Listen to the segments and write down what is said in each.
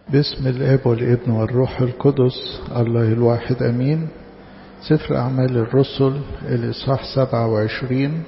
باسم الاب والابن والروح القدس الله الواحد امين سفر اعمال الرسل الاصحاح 27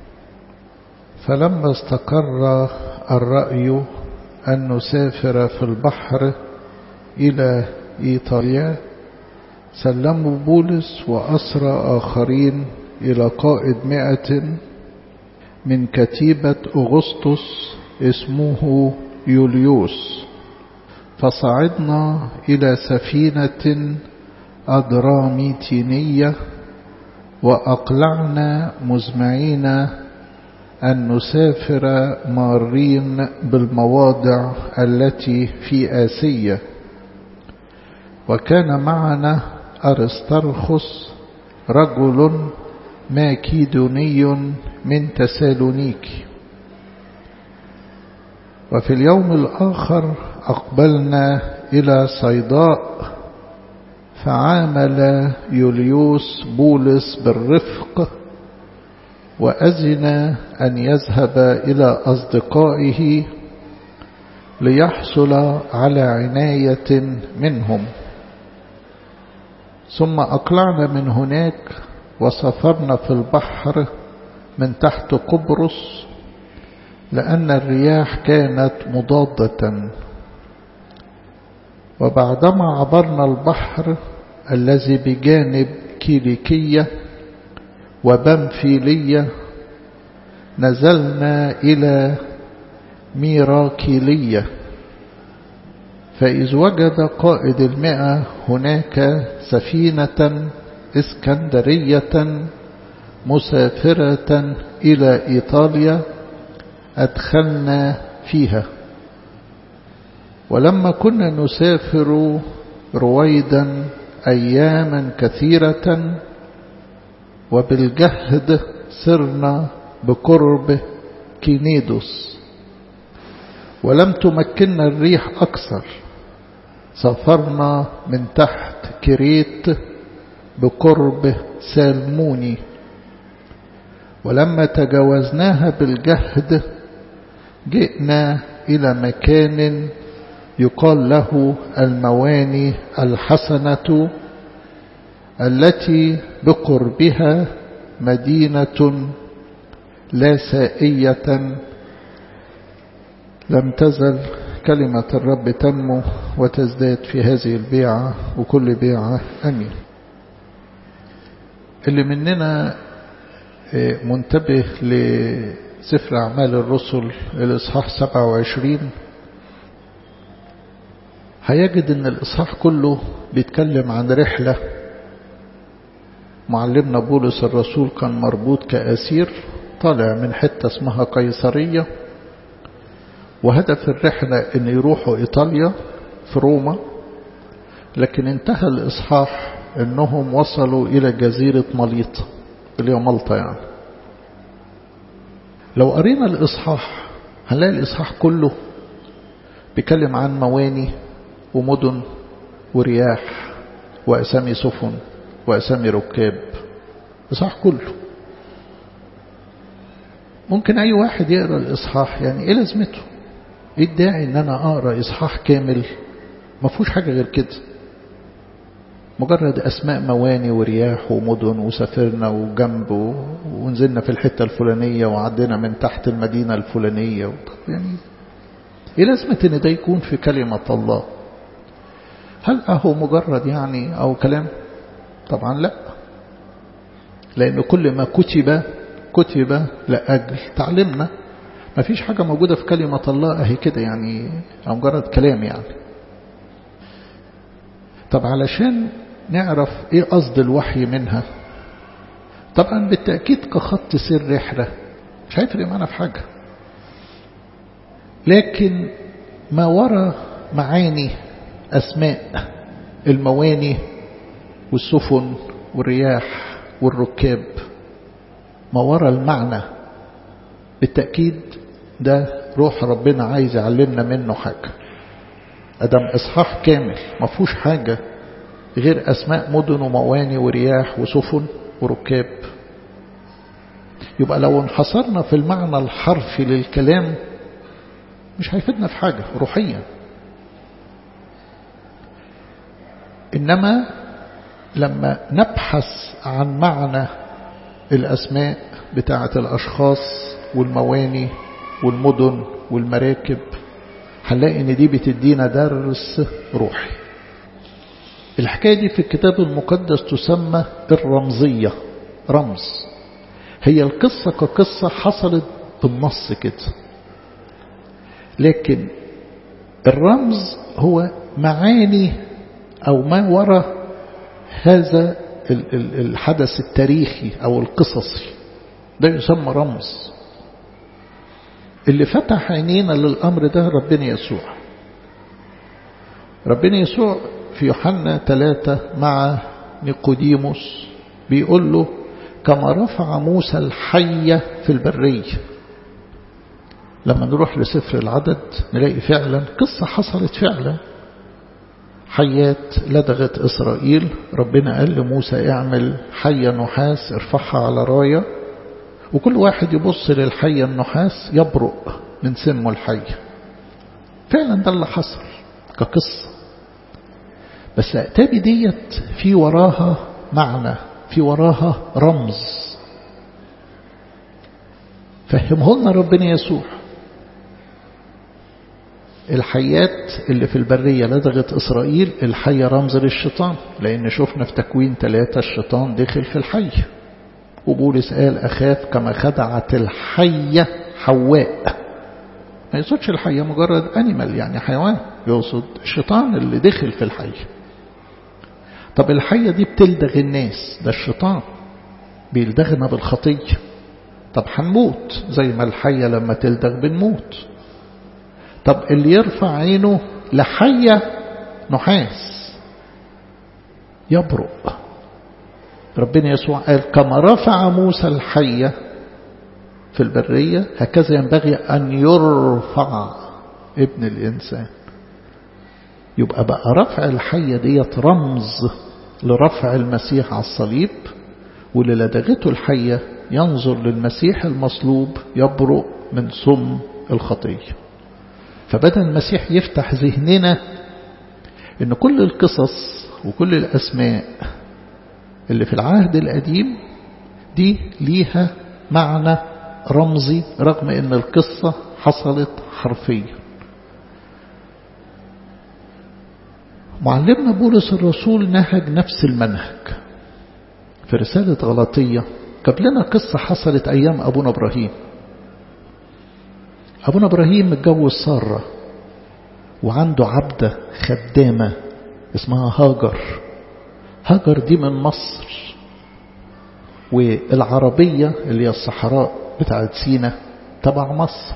فلما استقر الراي ان نسافر في البحر الى ايطاليا سلموا بولس واسرى اخرين الى قائد مائه من كتيبه اغسطس اسمه يوليوس فصعدنا إلى سفينة أدراميتينية وأقلعنا مزمعين أن نسافر مارين بالمواضع التي في آسيا وكان معنا أرسترخس رجل ماكيدوني من تسالونيكي وفي اليوم الآخر أقبلنا إلى صيداء فعامل يوليوس بولس بالرفق وأذن أن يذهب إلى أصدقائه ليحصل على عناية منهم ثم أقلعنا من هناك وسافرنا في البحر من تحت قبرص لأن الرياح كانت مضادة وبعدما عبرنا البحر الذي بجانب كيليكية وبنفيلية نزلنا إلى ميراكيلية فإذ وجد قائد المئة هناك سفينة اسكندرية مسافرة إلى إيطاليا أدخلنا فيها ولما كنا نسافر رويدا أياما كثيرة وبالجهد صرنا بقرب كينيدوس ولم تمكننا الريح أكثر سافرنا من تحت كريت بقرب سالموني ولما تجاوزناها بالجهد جئنا إلى مكان يقال له المواني الحسنة التي بقربها مدينة لا سائية لم تزل كلمة الرب تنمو وتزداد في هذه البيعة وكل بيعة أمين اللي مننا منتبه لسفر أعمال الرسل الإصحاح 27 هيجد أن الإصحاح كله بيتكلم عن رحلة معلمنا بولس الرسول كان مربوط كأسير طالع من حتة اسمها قيصرية وهدف الرحلة أن يروحوا إيطاليا في روما لكن انتهى الإصحاح أنهم وصلوا إلى جزيرة مليطة اللي هي ملطة يعني لو قرينا الإصحاح هنلاقي الإصحاح كله بيتكلم عن مواني ومدن ورياح وأسامي سفن وأسامي ركاب إصحاح كله ممكن أي واحد يقرأ الإصحاح يعني إيه لازمته إيه الداعي إن أنا أقرأ إصحاح كامل ما فيهوش حاجة غير كده مجرد أسماء مواني ورياح ومدن وسافرنا وجنب ونزلنا في الحتة الفلانية وعدينا من تحت المدينة الفلانية يعني إيه لازمة إن ده يكون في كلمة الله هل أهو مجرد يعني أو كلام طبعا لا لأن كل ما كتب كتب لأجل تعلمنا ما فيش حاجة موجودة في كلمة الله أهي كده يعني أو مجرد كلام يعني طب علشان نعرف ايه قصد الوحي منها طبعا بالتأكيد كخط سير رحلة مش هيفرق معنا في حاجة لكن ما وراء معاني أسماء المواني والسفن والرياح والركاب ما وراء المعنى بالتأكيد ده روح ربنا عايز يعلمنا منه حاجة أدم إصحاح كامل ما فيهوش حاجة غير أسماء مدن ومواني ورياح وسفن وركاب يبقى لو انحصرنا في المعنى الحرفي للكلام مش هيفيدنا في حاجة روحيا إنما لما نبحث عن معنى الأسماء بتاعة الأشخاص والمواني والمدن والمراكب هنلاقي إن دي بتدينا درس روحي الحكاية دي في الكتاب المقدس تسمى الرمزية رمز هي القصة كقصة حصلت بالنص كده لكن الرمز هو معاني أو ما وراء هذا الحدث التاريخي أو القصصي ده يسمى رمز اللي فتح عينينا للأمر ده ربنا يسوع ربنا يسوع في يوحنا ثلاثة مع نيقوديموس بيقول له كما رفع موسى الحية في البرية لما نروح لسفر العدد نلاقي فعلا قصة حصلت فعلا حيات لدغت إسرائيل ربنا قال لموسى اعمل حية نحاس ارفعها على راية وكل واحد يبص للحية النحاس يبرق من سمه الحية فعلا ده اللي حصل كقصة بس أتابي ديت في وراها معنى في وراها رمز فهمه لنا ربنا يسوع الحيات اللي في البرية لدغت إسرائيل الحية رمز للشيطان لأن شفنا في تكوين ثلاثة الشيطان دخل في الحي وبولس قال أخاف كما خدعت الحية حواء ما يقصدش الحية مجرد أنيمال يعني حيوان يقصد الشيطان اللي دخل في الحي طب الحية دي بتلدغ الناس ده الشيطان بيلدغنا بالخطية طب هنموت زي ما الحية لما تلدغ بنموت طب اللي يرفع عينه لحية نحاس يبرق ربنا يسوع قال كما رفع موسى الحية في البرية هكذا ينبغي أن يرفع ابن الإنسان يبقى بقى رفع الحية ديت رمز لرفع المسيح على الصليب واللي لدغته الحية ينظر للمسيح المصلوب يبرق من سم الخطيه فبدأ المسيح يفتح ذهننا ان كل القصص وكل الأسماء اللي في العهد القديم دي ليها معنى رمزي رغم ان القصة حصلت حرفيا معلمنا بولس الرسول نهج نفس المنهج في رسالة غلطية جاب لنا قصة حصلت أيام أبونا إبراهيم أبونا إبراهيم متجوز سارة وعنده عبدة خدامة اسمها هاجر هاجر دي من مصر والعربية اللي هي الصحراء بتاعت سينا تبع مصر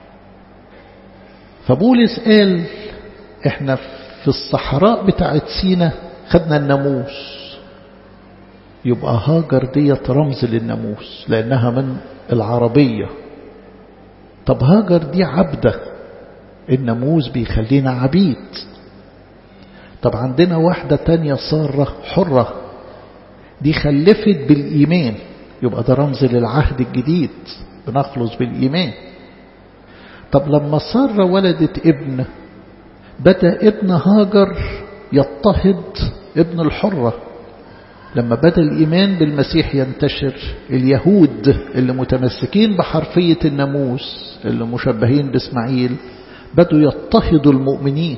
فبولس قال احنا في الصحراء بتاعت سينا خدنا الناموس يبقى هاجر ديت رمز للناموس لأنها من العربية طب هاجر دي عبدة الناموس بيخلينا عبيد طب عندنا واحدة تانية سارة حرة دي خلفت بالإيمان يبقى ده رمز للعهد الجديد بنخلص بالإيمان طب لما سارة ولدت ابن بدأ ابن هاجر يضطهد ابن الحرة لما بدأ الإيمان بالمسيح ينتشر اليهود اللي متمسكين بحرفية الناموس اللي مشبهين بإسماعيل بدوا يضطهدوا المؤمنين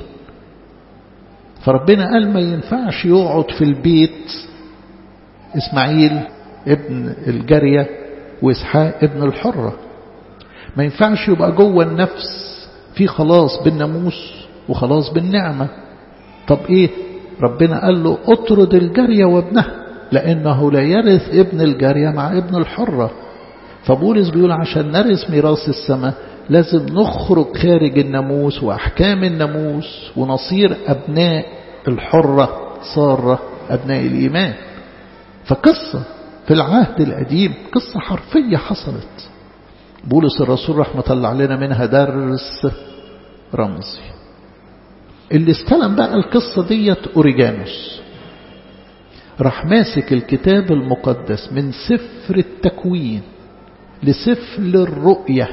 فربنا قال ما ينفعش يقعد في البيت إسماعيل ابن الجارية وإسحاق ابن الحرة ما ينفعش يبقى جوه النفس في خلاص بالناموس وخلاص بالنعمة طب ايه ربنا قال له اطرد الجارية وابنها لأنه لا يرث ابن الجارية مع ابن الحرة فبولس بيقول عشان نرث ميراث السماء لازم نخرج خارج الناموس وأحكام الناموس ونصير أبناء الحرة صار أبناء الإيمان فقصة في العهد القديم قصة حرفية حصلت بولس الرسول رحمة الله علينا منها درس رمزي اللي استلم بقى القصة ديت أوريجانوس راح ماسك الكتاب المقدس من سفر التكوين لسفر الرؤية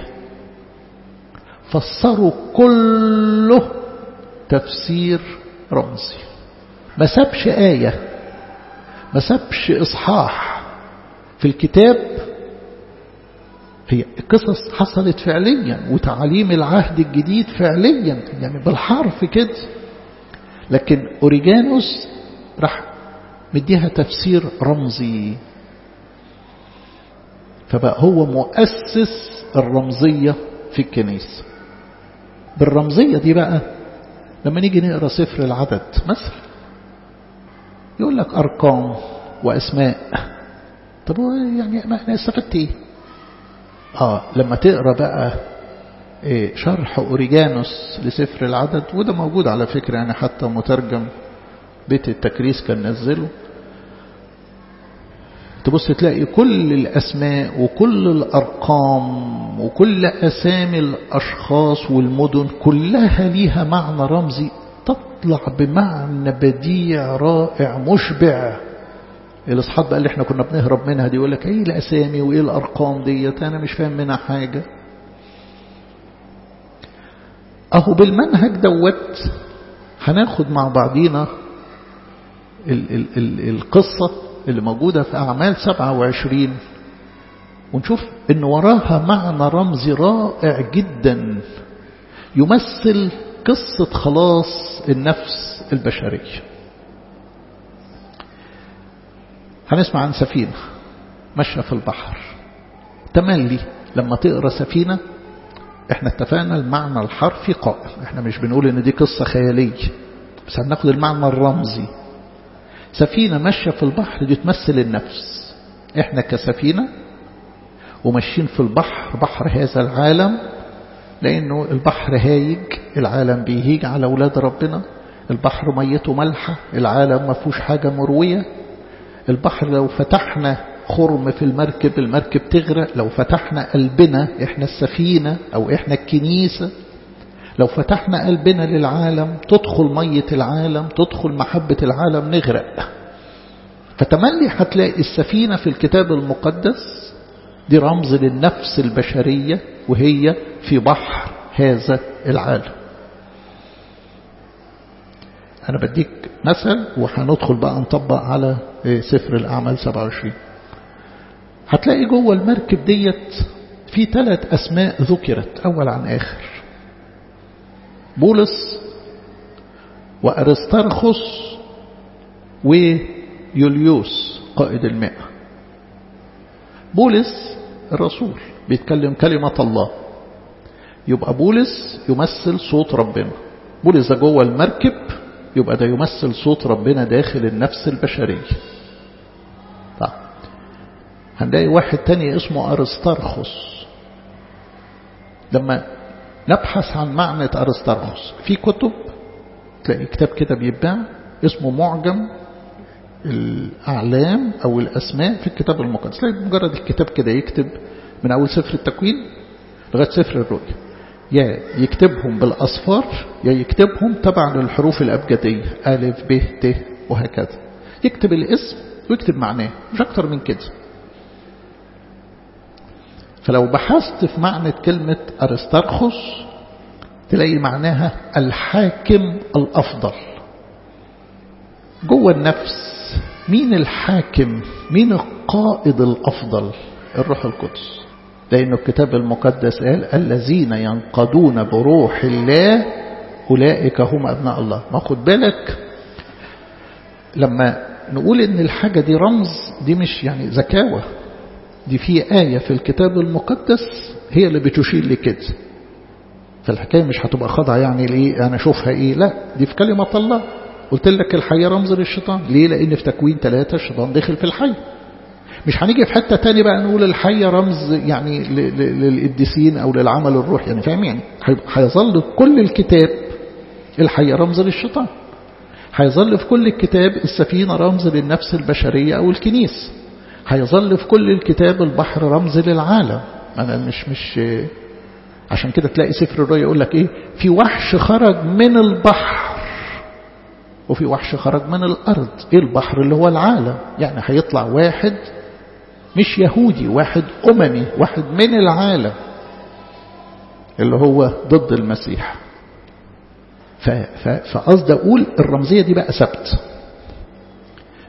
فسروا كله تفسير رمزي ما سابش آية ما سابش إصحاح في الكتاب هي القصص حصلت فعليا وتعاليم العهد الجديد فعليا يعني بالحرف كده لكن أوريجانوس راح مديها تفسير رمزي فبقى هو مؤسس الرمزية في الكنيسة بالرمزية دي بقى لما نيجي نقرأ سفر العدد مثلا يقول لك أرقام وأسماء طب يعني ما احنا استفدت ايه اه لما تقرأ بقى إيه شرح أوريجانوس لسفر العدد وده موجود على فكرة يعني حتى مترجم بيت التكريس كان نزله تبص تلاقي كل الأسماء وكل الأرقام وكل أسامي الأشخاص والمدن كلها ليها معنى رمزي تطلع بمعنى بديع رائع مشبع الأصحاب بقى اللي احنا كنا بنهرب منها دي يقول لك ايه الأسامي وايه الأرقام ديت أنا مش فاهم منها حاجة أهو بالمنهج دوت هناخد مع بعضينا ال ال ال القصة اللي موجودة في أعمال 27 ونشوف إن وراها معنى رمزي رائع جدا يمثل قصة خلاص النفس البشرية هنسمع عن سفينة ماشية في البحر تملي لما تقرأ سفينة احنا اتفقنا المعنى الحرفي قائم احنا مش بنقول ان دي قصة خيالية بس هناخد المعنى الرمزي سفينة ماشية في البحر دي تمثل النفس احنا كسفينة وماشيين في البحر بحر هذا العالم لانه البحر هايج العالم بيهيج على اولاد ربنا البحر ميته ملحة العالم ما فيهوش حاجة مروية البحر لو فتحنا خرم في المركب المركب تغرق لو فتحنا قلبنا احنا السفينة او احنا الكنيسة لو فتحنا قلبنا للعالم تدخل مية العالم تدخل محبة العالم نغرق فتملي هتلاقي السفينة في الكتاب المقدس دي رمز للنفس البشرية وهي في بحر هذا العالم أنا بديك مثل وهندخل بقى نطبق على سفر الأعمال 27 هتلاقي جوه المركب ديت في ثلاث أسماء ذكرت أول عن آخر بولس وأرسترخس ويوليوس قائد المئة بولس الرسول بيتكلم كلمة الله يبقى بولس يمثل صوت ربنا بولس ده جوه المركب يبقى ده يمثل صوت ربنا داخل النفس البشرية طيب هنلاقي واحد تاني اسمه أرسترخس لما نبحث عن معنى أرسترخس في كتب تلاقي كتاب كده بيتباع اسمه معجم الأعلام أو الأسماء في الكتاب المقدس تلاقي مجرد الكتاب كده يكتب من أول سفر التكوين لغاية سفر الرؤيا يا يكتبهم بالأصفار يا يكتبهم تبع للحروف الأبجدية ألف ب ت وهكذا يكتب الاسم ويكتب معناه مش أكتر من كده فلو بحثت في معنى كلمة أرسترخس تلاقي معناها الحاكم الأفضل جوه النفس مين الحاكم مين القائد الأفضل الروح القدس لأن الكتاب المقدس قال الذين ينقضون بروح الله أولئك هم أبناء الله ما خد بالك لما نقول إن الحاجة دي رمز دي مش يعني زكاوة دي في آية في الكتاب المقدس هي اللي بتشير لكده فالحكاية مش هتبقى خاضعة يعني ليه أنا أشوفها إيه لا دي في كلمة الله قلت لك الحية رمز للشيطان ليه لأن في تكوين ثلاثة الشيطان دخل في الحي مش هنيجي في حتة تاني بقى نقول الحية رمز يعني للقديسين أو للعمل الروحي يعني فاهم يعني هيظل كل الكتاب الحية رمز للشيطان هيظل في كل الكتاب السفينة رمز للنفس البشرية أو الكنيس هيظل في كل الكتاب البحر رمز للعالم أنا مش مش عشان كده تلاقي سفر الرؤيا يقول لك إيه في وحش خرج من البحر وفي وحش خرج من الأرض إيه البحر اللي هو العالم يعني هيطلع واحد مش يهودي واحد أممي واحد من العالم اللي هو ضد المسيح فقصد أقول الرمزية دي بقى ثبت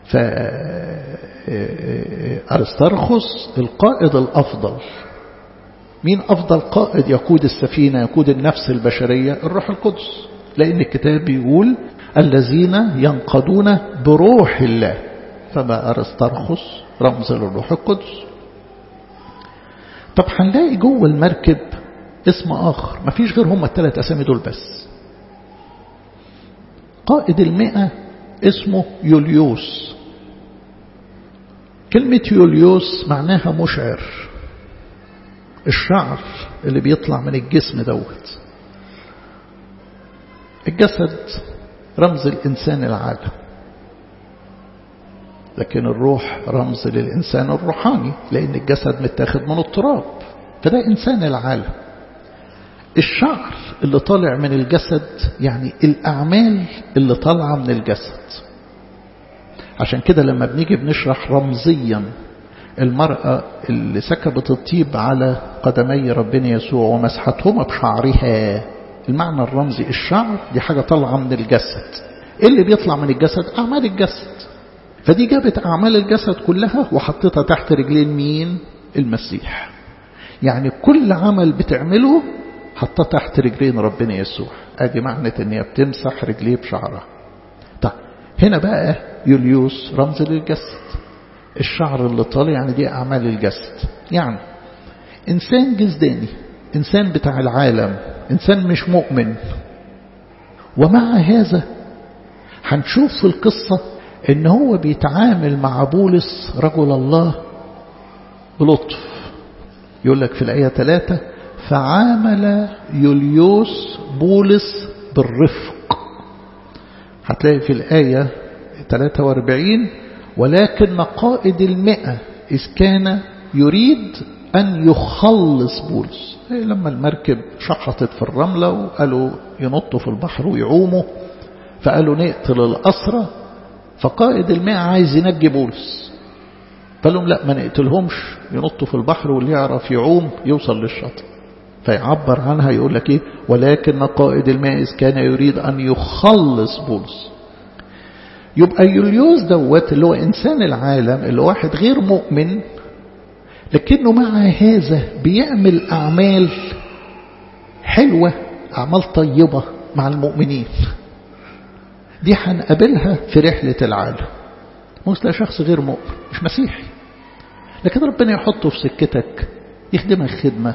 فأرسترخس القائد الأفضل مين أفضل قائد يقود السفينة يقود النفس البشرية الروح القدس لأن الكتاب بيقول الذين ينقضون بروح الله فما أرسترخس رمز للروح القدس طب هنلاقي جوه المركب اسم آخر مفيش غير هم الثلاث أسامي دول بس قائد المئة اسمه يوليوس كلمة يوليوس معناها مشعر الشعر اللي بيطلع من الجسم دوت الجسد رمز الإنسان العالم لكن الروح رمز للإنسان الروحاني لأن الجسد متاخد من التراب فده إنسان العالم الشعر اللي طالع من الجسد يعني الأعمال اللي طالعة من الجسد عشان كده لما بنيجي بنشرح رمزيا المرأة اللي سكبت الطيب على قدمي ربنا يسوع ومسحتهما بشعرها المعنى الرمزي الشعر دي حاجة طالعة من الجسد اللي بيطلع من الجسد أعمال الجسد فدي جابت أعمال الجسد كلها وحطتها تحت رجلين مين المسيح يعني كل عمل بتعمله حطها تحت رجلين ربنا يسوع ادي معنى ان هي بتمسح رجليه بشعرها طيب هنا بقى يوليوس رمز للجسد الشعر اللي طالع يعني دي اعمال الجسد يعني انسان جسداني انسان بتاع العالم انسان مش مؤمن ومع هذا هنشوف في القصة ان هو بيتعامل مع بولس رجل الله بلطف يقول لك في الآية ثلاثة فعامل يوليوس بولس بالرفق هتلاقي في الآية 43 ولكن قائد المئة إذ كان يريد أن يخلص بولس لما المركب شحطت في الرملة وقالوا ينطوا في البحر ويعوموا فقالوا نقتل الأسرة فقائد المئة عايز ينجي بولس قال لهم لا ما نقتلهمش ينطوا في البحر واللي يعرف يعوم يوصل للشاطئ فيعبر عنها يقول لك ايه ولكن قائد المائز كان يريد أن يخلص بولس يبقى يوليوس دوت اللي هو إنسان العالم اللي واحد غير مؤمن لكنه مع هذا بيعمل أعمال حلوة أعمال طيبة مع المؤمنين دي هنقابلها في رحلة العالم موسى شخص غير مؤمن مش مسيحي لكن ربنا يحطه في سكتك يخدمك خدمة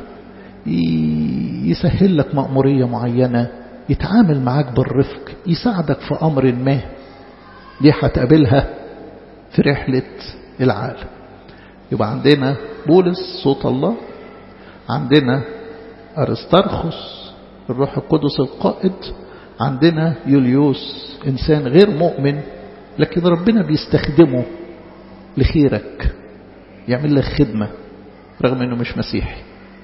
يسهل لك مأمورية معينة يتعامل معاك بالرفق يساعدك في أمر ما دي هتقابلها في رحلة العالم يبقى عندنا بولس صوت الله عندنا أرسترخس الروح القدس القائد عندنا يوليوس إنسان غير مؤمن لكن ربنا بيستخدمه لخيرك يعمل لك خدمة رغم أنه مش مسيحي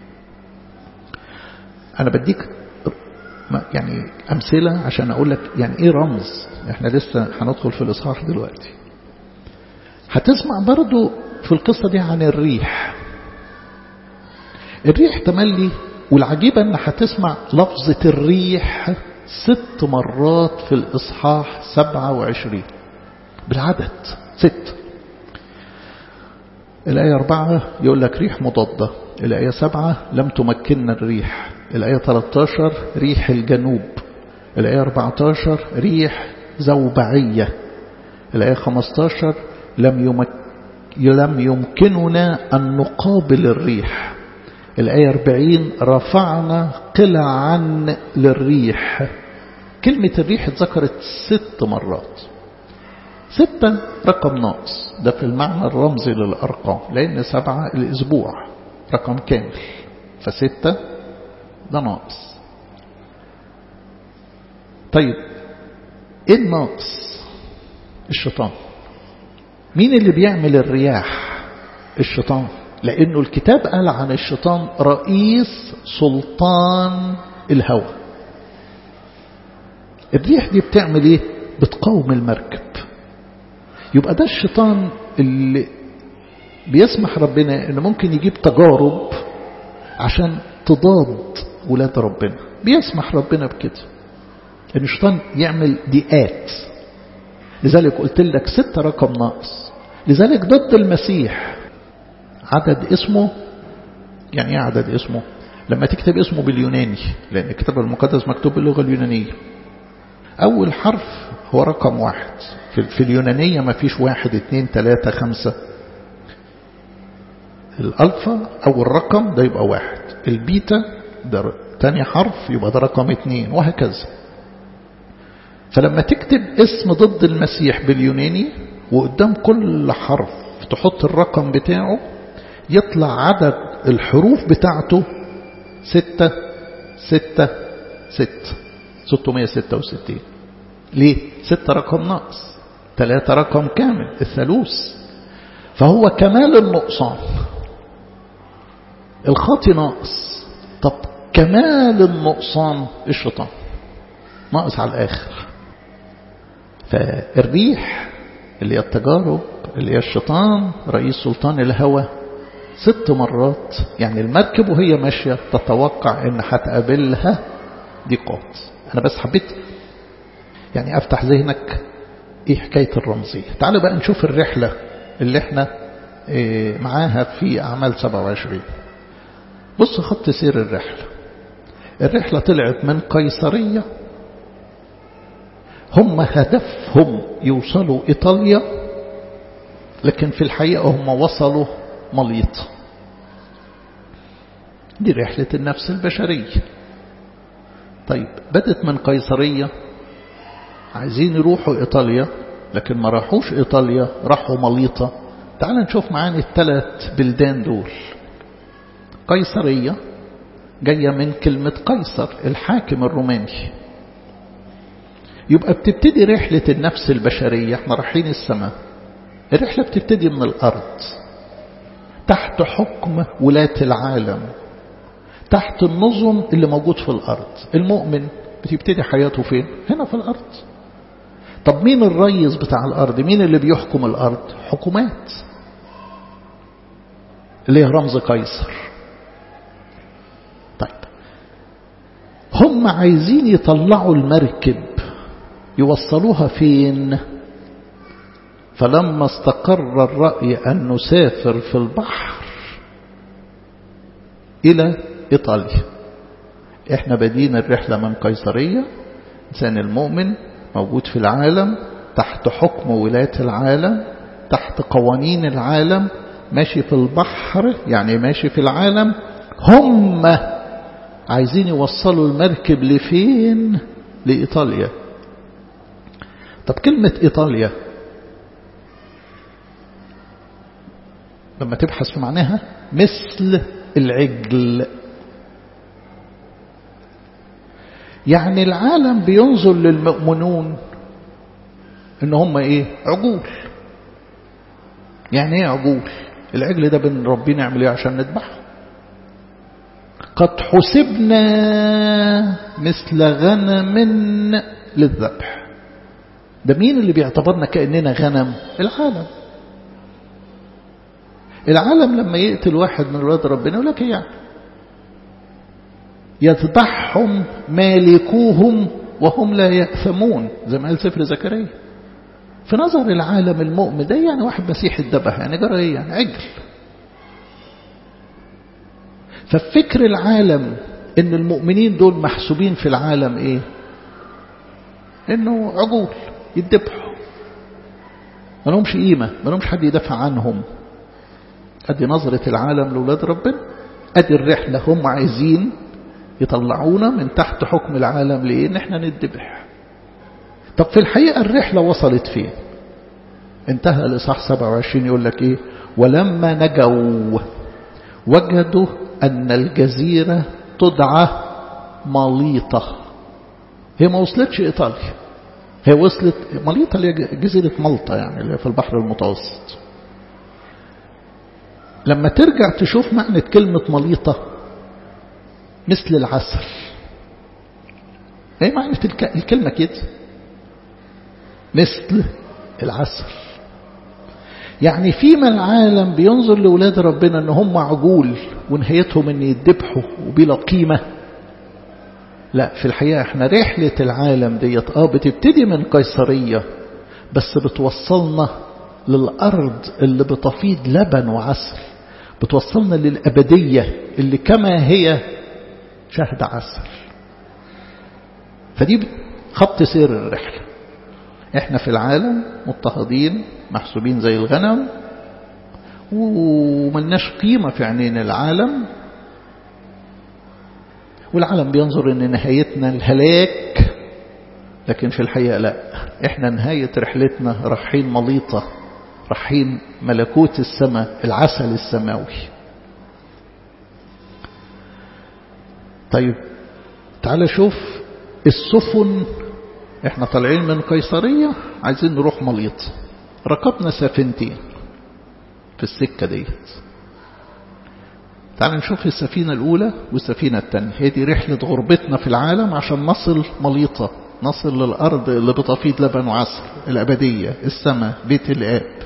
أنا بديك يعني أمثلة عشان أقول لك يعني إيه رمز إحنا لسه هندخل في الإصحاح دلوقتي هتسمع برضو في القصة دي عن الريح الريح تملي والعجيبة أن هتسمع لفظة الريح ست مرات في الإصحاح سبعة وعشرين بالعدد ست الآية أربعة يقول لك ريح مضادة الآية سبعة لم تمكننا الريح الآية 13 ريح الجنوب الآية 14 ريح زوبعية الآية 15 لم يمك لم يمكننا أن نقابل الريح الآية 40 رفعنا قلعا للريح كلمة الريح اتذكرت ست مرات ستة رقم ناقص ده في المعنى الرمزي للأرقام لأن سبعة الأسبوع رقم كامل فستة ده ناقص طيب ايه الناقص الشيطان مين اللي بيعمل الرياح الشيطان لأنه الكتاب قال عن الشيطان رئيس سلطان الهوى الريح دي بتعمل ايه بتقاوم المركب يبقى ده الشيطان اللي بيسمح ربنا انه ممكن يجيب تجارب عشان تضاد ولاد ربنا بيسمح ربنا بكده ان الشيطان يعمل ضيقات لذلك قلت لك ستة رقم ناقص لذلك ضد المسيح عدد اسمه يعني ايه عدد اسمه لما تكتب اسمه باليوناني لأن الكتاب المقدس مكتوب باللغة اليونانية أول حرف هو رقم واحد في, في اليونانية ما فيش واحد اتنين تلاتة خمسة الألفا أو الرقم ده يبقى واحد البيتا ده تاني حرف يبقى ده رقم اتنين وهكذا فلما تكتب اسم ضد المسيح باليوناني وقدام كل حرف تحط الرقم بتاعه يطلع عدد الحروف بتاعته ستة ستة ستة ستمائة ستة وستين ليه ستة رقم ناقص ثلاثة رقم كامل الثالوث فهو كمال النقصان الخاطي ناقص طب كمال النقصان الشيطان ناقص على الآخر فالريح اللي هي التجارب اللي هي الشيطان رئيس سلطان الهوى ست مرات يعني المركب وهي ماشية تتوقع ان هتقابلها ضيقات انا بس حبيت يعني افتح ذهنك ايه حكاية الرمزية تعالوا بقى نشوف الرحلة اللي احنا إيه معاها في اعمال 27 بص خط سير الرحلة الرحلة طلعت من قيصرية هم هدفهم يوصلوا إيطاليا لكن في الحقيقة هم وصلوا مليط دي رحلة النفس البشرية طيب بدت من قيصرية عايزين يروحوا إيطاليا لكن ما راحوش إيطاليا راحوا مليطة تعال نشوف معانا الثلاث بلدان دول قيصرية جاية من كلمة قيصر الحاكم الروماني يبقى بتبتدي رحلة النفس البشرية احنا رايحين السماء الرحلة بتبتدي من الأرض تحت حكم ولاة العالم تحت النظم اللي موجود في الأرض المؤمن بتبتدي حياته فين هنا في الأرض طب مين الريس بتاع الأرض مين اللي بيحكم الأرض حكومات اللي هي رمز قيصر طيب هم عايزين يطلعوا المركب يوصلوها فين فلما استقر الرأي أن نسافر في البحر إلى إيطاليا إحنا بدينا الرحلة من قيصرية إنسان المؤمن موجود في العالم تحت حكم ولاية العالم تحت قوانين العالم ماشي في البحر يعني ماشي في العالم هم عايزين يوصلوا المركب لفين لإيطاليا طب كلمة إيطاليا لما تبحث في معناها مثل العجل يعني العالم بينظر للمؤمنون ان هم ايه عجول يعني ايه عجول العجل ده بن ربنا يعمل ايه عشان نذبحه قد حسبنا مثل غنم للذبح ده مين اللي بيعتبرنا كأننا غنم العالم العالم لما يقتل واحد من ولاد ربنا يقول لك ايه يعني يذبحهم مالكوهم وهم لا يأثمون زي ما قال سفر زكريا في نظر العالم المؤمن ده يعني واحد مسيح الذبح يعني جرى ايه يعني عجل ففكر العالم ان المؤمنين دول محسوبين في العالم ايه انه عجول يتذبحوا ما لهمش قيمه ما لهمش حد يدافع عنهم ادي نظرة العالم لولاد ربنا ادي الرحلة هم عايزين يطلعونا من تحت حكم العالم ليه ان احنا نتذبح طب في الحقيقة الرحلة وصلت فين انتهى الإصحاح 27 يقول لك ايه ولما نجوا وجدوا أن الجزيرة تدعى مليطة هي ما وصلتش إيطاليا هي وصلت مليطة اللي هي جزيرة ملطة يعني اللي في البحر المتوسط لما ترجع تشوف معنى كلمة مليطة مثل العسل ايه معنى الكلمة كده مثل العسل يعني فيما العالم بينظر لأولاد ربنا ان هم عجول ونهايتهم ان يتذبحوا وبلا قيمة لا في الحقيقة احنا رحلة العالم ديت اه بتبتدي من قيصرية بس بتوصلنا للأرض اللي بتفيض لبن وعسل بتوصلنا للأبدية اللي كما هي شهد عسل فدي خط سير الرحلة احنا في العالم مضطهدين محسوبين زي الغنم وملناش قيمة في عينين العالم والعالم بينظر ان نهايتنا الهلاك لكن في الحقيقة لا احنا نهاية رحلتنا رايحين مليطة رايحين ملكوت السماء العسل السماوي طيب تعال شوف السفن احنا طالعين من قيصرية عايزين نروح مليط ركبنا سفينتين في السكة ديت تعال نشوف السفينة الأولى والسفينة الثانية هي دي رحلة غربتنا في العالم عشان نصل مليطة نصل للأرض اللي بتفيض لبن وعسل الأبدية السماء بيت الآب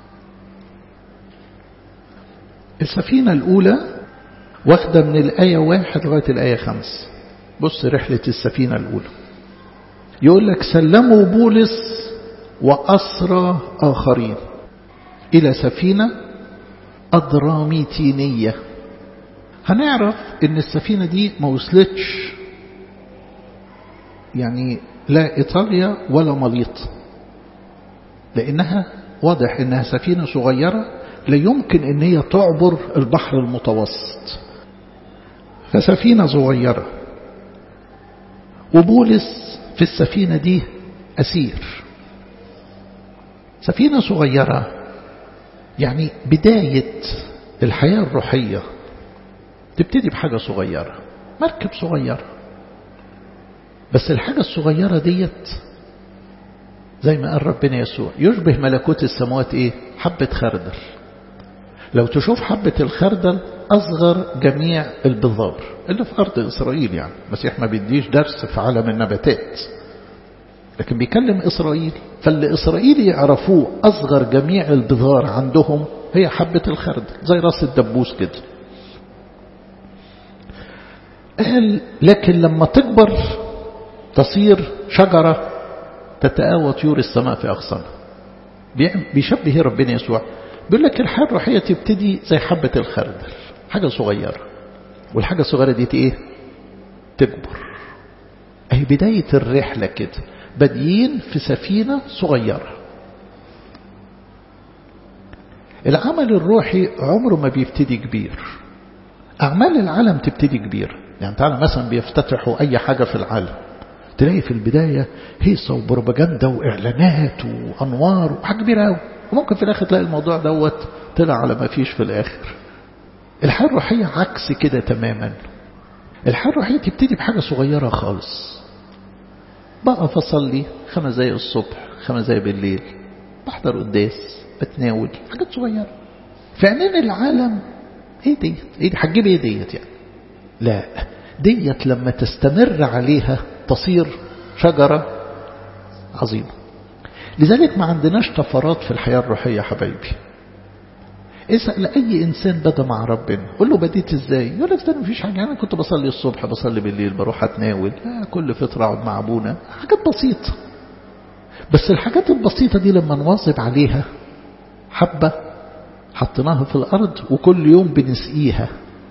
السفينة الأولى واخدة من الآية واحد لغاية الآية خمس بص رحلة السفينة الأولى يقول لك سلموا بولس وأسرى آخرين إلى سفينة أدراميتينية هنعرف ان السفينة دي ما وصلتش يعني لا إيطاليا ولا مليط لأنها واضح أنها سفينة صغيرة لا يمكن أن هي تعبر البحر المتوسط فسفينة صغيرة وبولس في السفينة دي أسير سفينة صغيرة يعني بداية الحياة الروحية تبتدي بحاجة صغيرة مركب صغيرة بس الحاجة الصغيرة ديت زي ما قال ربنا يسوع يشبه ملكوت السماوات ايه حبة خردل لو تشوف حبة الخردل أصغر جميع البذار اللي في أرض إسرائيل يعني المسيح ما بيديش درس في عالم النباتات لكن بيكلم إسرائيل فاللي إسرائيل يعرفوه أصغر جميع البذار عندهم هي حبة الخردل زي راس الدبوس كده قال لكن لما تكبر تصير شجرة تتآوى طيور السماء في أغصانها بيشبه ربنا يسوع بيقول لك الحياة الروحية تبتدي زي حبة الخردل حاجة صغيرة والحاجة الصغيرة دي ايه تكبر اهي بداية الرحلة كده بادئين في سفينة صغيرة العمل الروحي عمره ما بيبتدي كبير أعمال العالم تبتدي كبير يعني تعالى مثلا بيفتتحوا أي حاجة في العالم تلاقي في البداية هيصة وبروباجندا وإعلانات وأنوار وحاجة كبيرة قوي وممكن في الآخر تلاقي الموضوع دوت طلع على ما فيش في الآخر الحياة الروحية عكس كده تماما الحياة الروحية تبتدي بحاجة صغيرة خالص بقف أصلي خمس دقايق الصبح خمس دقايق بالليل بحضر قداس بتناول حاجات صغيرة في عينين العالم ايه ديت ايه دي هتجيب ايه ديت يعني لا ديت لما تستمر عليها تصير شجرة عظيمة لذلك ما عندناش طفرات في الحياة الروحية حبايبي اسأل أي إنسان بدأ مع ربنا قول له بديت إزاي يقول لك ده مفيش حاجة أنا كنت بصلي الصبح بصلي بالليل بروح أتناول لا كل فترة أقعد مع أبونا حاجات بسيطة بس الحاجات البسيطة دي لما نواظب عليها حبة حطيناها في الأرض وكل يوم بنسقيها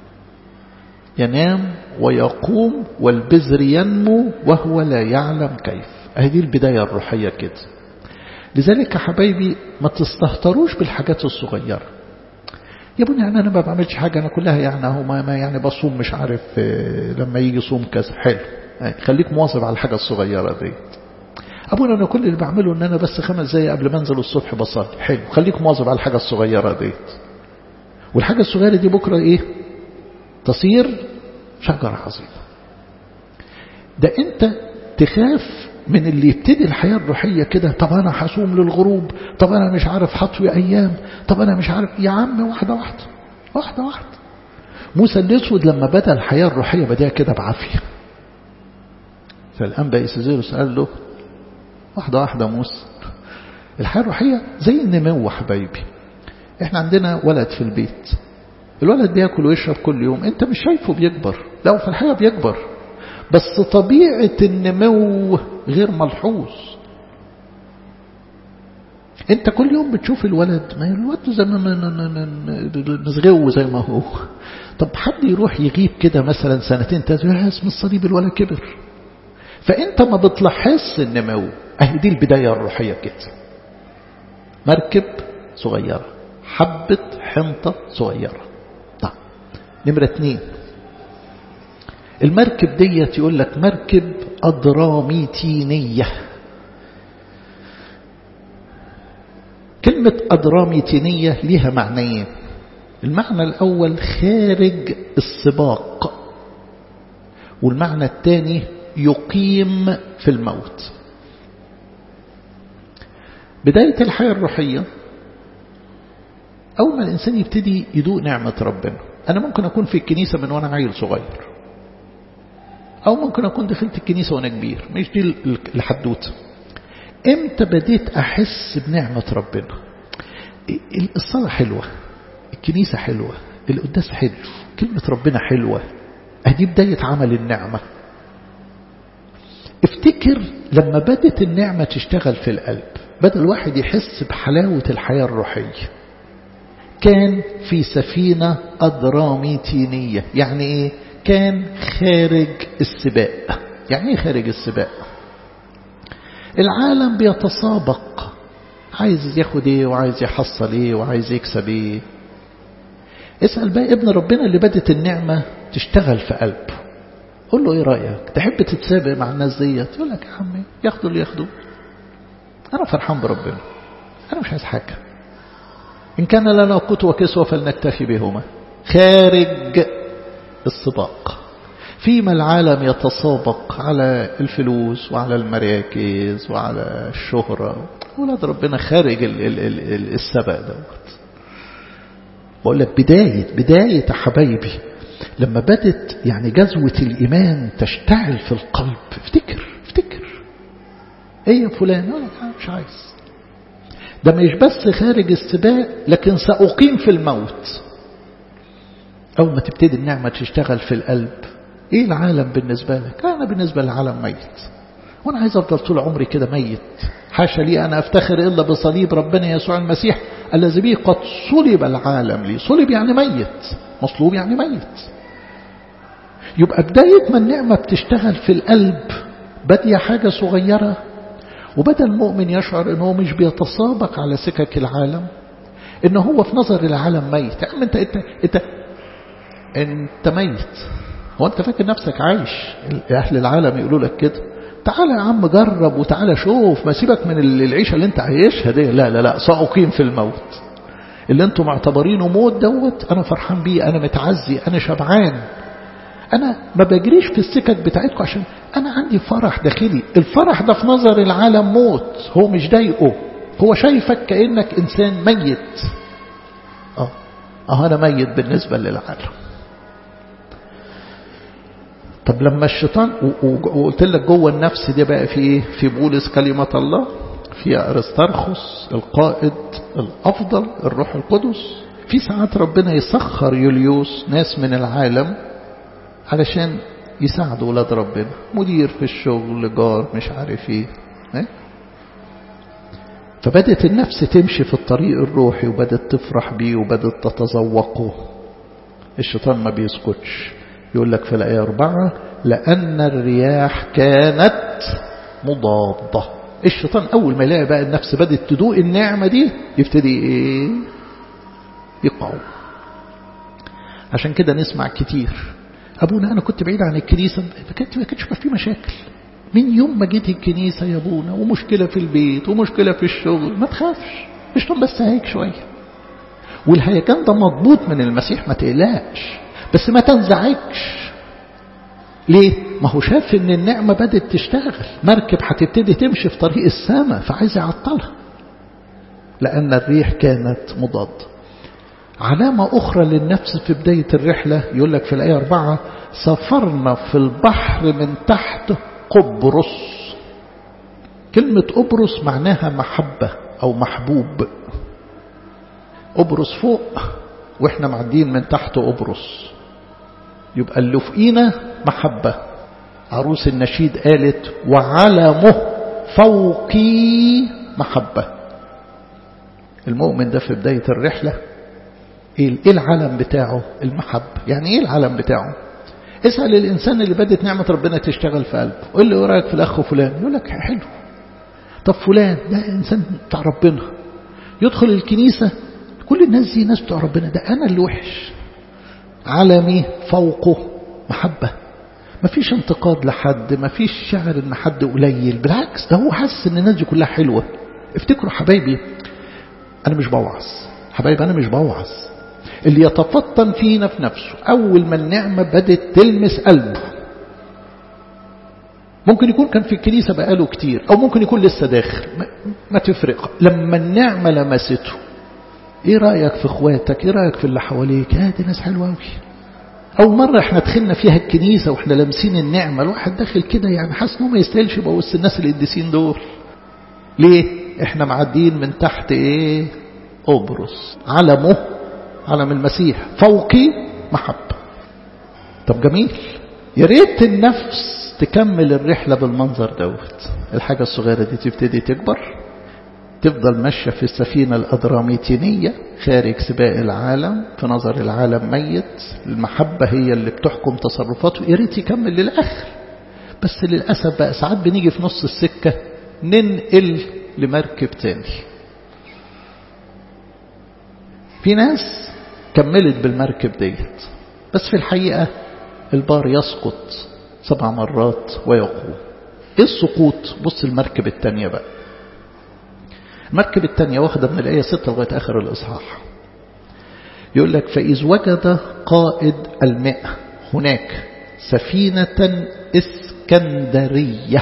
ينام ويقوم والبذر ينمو وهو لا يعلم كيف هذه البداية الروحية كده لذلك يا حبايبي ما تستهتروش بالحاجات الصغيرة يا ابني يعني أنا ما بعملش حاجة أنا كلها يعني هو ما يعني بصوم مش عارف لما يجي صوم كذا حلو يعني خليك مواظب على الحاجة الصغيرة دي أبونا أنا كل اللي بعمله أن أنا بس خمس دقايق قبل ما أنزل الصبح بصلي حلو خليك مواظب على الحاجة الصغيرة دي والحاجة الصغيرة دي بكرة إيه تصير شجرة عظيمة ده أنت تخاف من اللي يبتدي الحياة الروحية كده طب أنا حصوم للغروب طب أنا مش عارف حطوي أيام طب أنا مش عارف يا عم واحدة واحدة واحدة واحدة موسى الأسود لما بدأ الحياة الروحية بدأ كده بعافية فالآن بقى إسازيروس قال له واحدة واحدة موسى الحياة الروحية زي النمو حبايبي احنا عندنا ولد في البيت الولد بياكل ويشرب كل يوم انت مش شايفه بيكبر لا في الحقيقة بيكبر بس طبيعة النمو غير ملحوظ انت كل يوم بتشوف الولد ما الولد زي ما مزغو زي ما هو طب حد يروح يغيب كده مثلا سنتين ثلاثة يا اسم الصليب الولد كبر فانت ما بتلاحظش النمو اهي دي البداية الروحية كده مركب صغيرة حبة حنطة صغيرة طيب نمرة اتنين المركب ديت يقول لك مركب أدراميتينية كلمة أدراميتينية ليها معنيين المعنى الأول خارج السباق والمعنى الثاني يقيم في الموت بداية الحياة الروحية أول ما الإنسان يبتدي يدوق نعمة ربنا أنا ممكن أكون في الكنيسة من وأنا عيل صغير أو ممكن أكون دخلت الكنيسة وأنا كبير مش دي الحدوتة امتى بديت أحس بنعمة ربنا الصلاة حلوة الكنيسة حلوة القداس حلو كلمة ربنا حلوة أدي بداية عمل النعمة افتكر لما بدت النعمة تشتغل في القلب بدأ الواحد يحس بحلاوة الحياة الروحية كان في سفينة أدراميتينية يعني إيه كان خارج السباق يعني إيه خارج السباق العالم بيتسابق عايز ياخد ايه وعايز يحصل ايه وعايز يكسب ايه اسأل بقى ابن ربنا اللي بدت النعمة تشتغل في قلبه قول له ايه رأيك تحب تتسابق مع الناس ديت يقول لك يا عمي ياخدوا اللي ياخدوه انا فرحان بربنا انا مش عايز حاجة ان كان لنا قوت وكسوة فلنكتفي بهما خارج السباق فيما العالم يتسابق على الفلوس وعلى المراكز وعلى الشهرة ولاد ربنا خارج ال ال ال السبق دوت بقول لك بداية بداية حبايبي لما بدت يعني جذوة الإيمان تشتعل في القلب افتكر افتكر ايه يا فلان يقول لك مش عايز ده مش بس خارج السباق لكن سأقيم في الموت أول ما تبتدي النعمة تشتغل في القلب ايه العالم بالنسبة لك انا بالنسبة للعالم ميت وانا عايز افضل طول عمري كده ميت حاشا لي انا افتخر الا بصليب ربنا يسوع المسيح الذي به قد صلب العالم لي صلب يعني ميت مصلوب يعني ميت يبقى بداية ما النعمة بتشتغل في القلب بدي حاجة صغيرة وبدأ المؤمن يشعر انه مش بيتسابق على سكك العالم انه هو في نظر العالم ميت يا عم انت انت انت انت ميت هو انت فاكر نفسك عايش اهل العالم يقولوا لك كده تعالى يا عم جرب وتعالى شوف ما سيبك من العيشة اللي انت عايشها دي لا لا لا سأقيم في الموت اللي انتم معتبرينه موت دوت انا فرحان بيه انا متعزي انا شبعان انا ما بجريش في السكك بتاعتكم عشان انا عندي فرح داخلي الفرح ده في نظر العالم موت هو مش ضايقه هو شايفك كأنك انسان ميت اه اه انا ميت بالنسبة للعالم طب لما الشيطان وقلت لك جوه النفس دي بقى في ايه في بولس كلمة الله في أرسترخس القائد الأفضل الروح القدس في ساعات ربنا يسخر يوليوس ناس من العالم علشان يساعدوا ولاد ربنا مدير في الشغل جار مش عارف ايه فبدت النفس تمشي في الطريق الروحي وبدت تفرح بيه وبدت تتذوقه الشيطان ما بيسكتش يقول لك في الآية أربعة لأن الرياح كانت مضادة الشيطان أول ما يلاقي بقى النفس بدأت تدوق النعمة دي يبتدي إيه يقعوا عشان كده نسمع كتير أبونا أنا كنت بعيد عن الكنيسة ما كانش ما كانش في مشاكل من يوم ما جيت الكنيسة يا أبونا ومشكلة في البيت ومشكلة في الشغل ما تخافش الشيطان بس هيك شوية والهيكان ده مضبوط من المسيح ما تقلقش بس ما تنزعجش ليه؟ ما هو شاف ان النعمة بدأت تشتغل مركب هتبتدي تمشي في طريق السماء فعايز يعطلها لأن الريح كانت مضاد علامة أخرى للنفس في بداية الرحلة يقول لك في الآية أربعة سافرنا في البحر من تحت قبرص كلمة قبرص معناها محبة أو محبوب قبرص فوق وإحنا معدين من تحت قبرص يبقى اللي فوقينا محبة عروس النشيد قالت وعلمه فوقي محبة المؤمن ده في بداية الرحلة ايه العلم بتاعه المحبة يعني ايه العلم بتاعه اسأل الإنسان اللي بدت نعمة ربنا تشتغل في قلبه قول له ايه رأيك في الأخ فلان يقول لك حلو طب فلان ده إنسان بتاع ربنا يدخل الكنيسة كل الناس دي ناس بتوع ربنا ده أنا اللي وحش علمي فوقه محبة مفيش انتقاد لحد مفيش شعر ان حد قليل بالعكس ده هو حاسس ان الناس دي كلها حلوة افتكروا حبايبي انا مش بوعظ حبايبي انا مش بوعظ اللي يتفطن فينا في نفسه اول ما النعمة بدت تلمس قلبه ممكن يكون كان في الكنيسة بقاله كتير او ممكن يكون لسه داخل ما, ما تفرق لما النعمة لمسته ايه رأيك في اخواتك ايه رأيك في اللي حواليك يا دي ناس حلوة قوي أول مرة احنا دخلنا فيها الكنيسة واحنا لامسين النعمة الواحد داخل كده يعني حاسس انه ما يستاهلش يبقى وسط الناس القديسين دول ليه احنا معديين من تحت ايه أبرص علمه علم المسيح فوقي محبة طب جميل يا ريت النفس تكمل الرحلة بالمنظر دوت الحاجة الصغيرة دي تبتدي تكبر تفضل ماشية في السفينة الأدراميتينية خارج سباق العالم في نظر العالم ميت المحبة هي اللي بتحكم تصرفاته يا ريت يكمل للآخر بس للأسف بقى ساعات بنيجي في نص السكة ننقل لمركب تاني في ناس كملت بالمركب ديت بس في الحقيقة البار يسقط سبع مرات ويقوم ايه السقوط بص المركب التانية بقى المركب الثانية واخدة من الآية 6 لغاية آخر الإصحاح يقول لك فإذ وجد قائد المئة هناك سفينة اسكندرية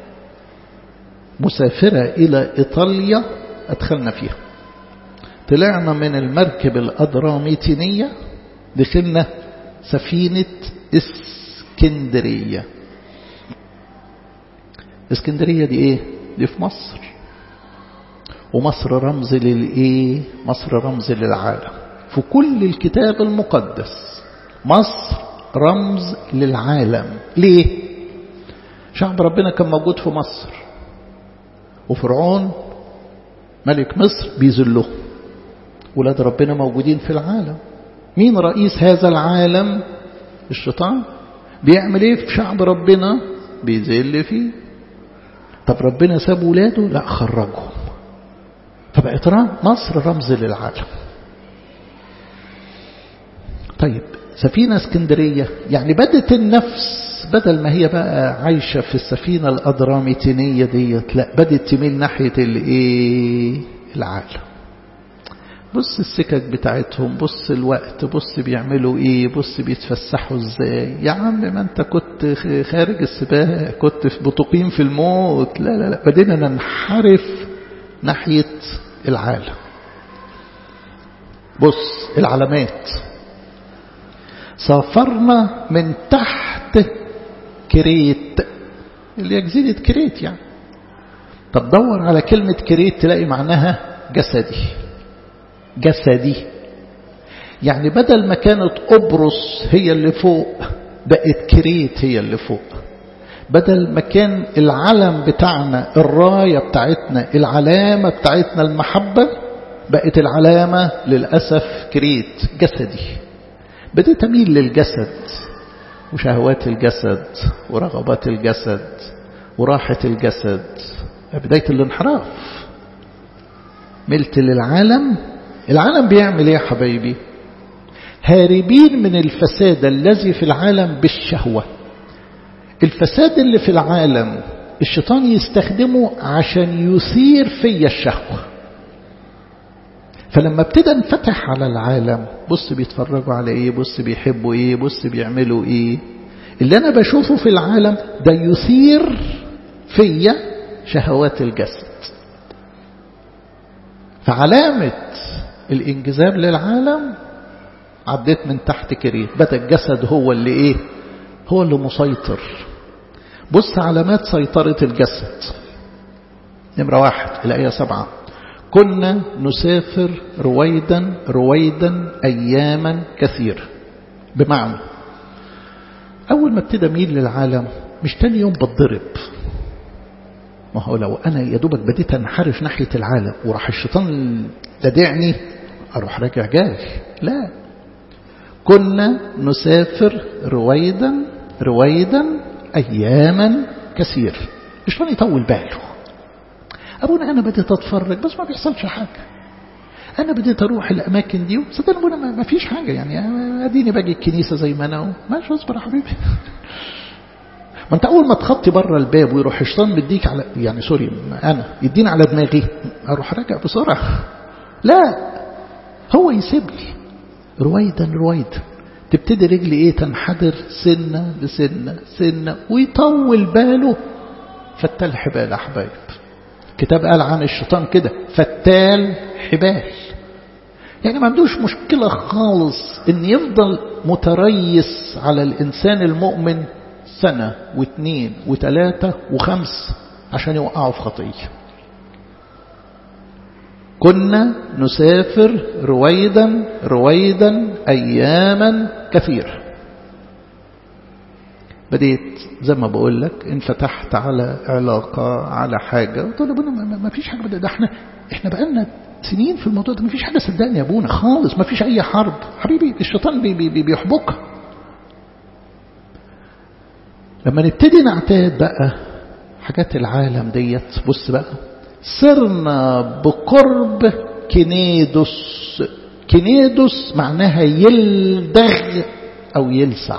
مسافرة إلى إيطاليا أدخلنا فيها طلعنا من المركب الأدراميتينية دخلنا سفينة اسكندرية اسكندرية دي ايه دي في مصر ومصر رمز للإيه مصر رمز للعالم في كل الكتاب المقدس مصر رمز للعالم ليه شعب ربنا كان موجود في مصر وفرعون ملك مصر بيذله ولاد ربنا موجودين في العالم مين رئيس هذا العالم الشيطان بيعمل ايه في شعب ربنا بيذل فيه طب ربنا ساب ولاده لا خرجهم فبقت مصر رمز للعالم طيب سفينة اسكندرية يعني بدت النفس بدل ما هي بقى عايشة في السفينة الأدراميتينية ديت لا بدت تميل ناحية الايه العالم بص السكك بتاعتهم بص الوقت بص بيعملوا ايه بص بيتفسحوا ازاي يا عم ما انت كنت خارج السباق كنت بتقيم في الموت لا لا لا بدينا ننحرف ناحية العالم بص العلامات سافرنا من تحت كريت اللي هي جزيرة كريت يعني طب دور على كلمة كريت تلاقي معناها جسدي جسدي يعني بدل ما كانت قبرص هي اللي فوق بقت كريت هي اللي فوق بدل ما كان العلم بتاعنا الراية بتاعتنا العلامة بتاعتنا المحبة بقت العلامة للأسف كريت جسدي بدأت أميل للجسد وشهوات الجسد ورغبات الجسد وراحة الجسد بداية الانحراف ملت للعالم العالم بيعمل ايه يا حبايبي هاربين من الفساد الذي في العالم بالشهوة الفساد اللي في العالم الشيطان يستخدمه عشان يثير في الشهوة فلما ابتدى انفتح على العالم بص بيتفرجوا على ايه بص بيحبوا ايه بص بيعملوا ايه اللي انا بشوفه في العالم ده يثير فيا شهوات الجسد فعلامة الانجذاب للعالم عديت من تحت كريت بدأ الجسد هو اللي ايه هو اللي مسيطر بص علامات سيطرة الجسد نمرة واحد الآية سبعة كنا نسافر رويدا رويدا أياما كثير بمعنى أول ما ابتدى ميل للعالم مش تاني يوم بتضرب ما هو لو أنا يا دوبك بديت أنحرف ناحية العالم وراح الشيطان لدعني أروح راجع جاي لا كنا نسافر رويدا رويدا أياما كثير الشيطان يطول باله أبونا أنا بديت أتفرج بس ما بيحصلش حاجة أنا بديت أروح الأماكن دي صدقني أبونا ما فيش حاجة يعني أديني باجي الكنيسة زي ما أنا ماشي اصبر يا حبيبي ما أنت أول ما تخطي بره الباب ويروح الشيطان مديك على يعني سوري أنا يديني على دماغي أروح راجع بسرعة لا هو يسيب لي رويدا رويدا تبتدي رجلي ايه تنحدر سنة بسنة سنة ويطول باله فتال حبال أحبايب كتاب قال عن الشيطان كده فتال حبال يعني ما عندوش مشكلة خالص ان يفضل متريس على الإنسان المؤمن سنة واثنين وثلاثة وخمس عشان يوقعوا في خطية كنا نسافر رويدا رويدا أياما كثيرة بديت زي ما بقول لك انفتحت على علاقة على حاجة قلت له ابونا ما فيش حاجة ده احنا احنا بقالنا سنين في الموضوع ده ما فيش حاجة صدقني يا ابونا خالص ما فيش اي حرب حبيبي الشيطان بي بي بيحبك لما نبتدي نعتاد بقى حاجات العالم ديت بص بقى صرنا بقرب كنيدوس كنيدوس معناها يلدغ أو يلسع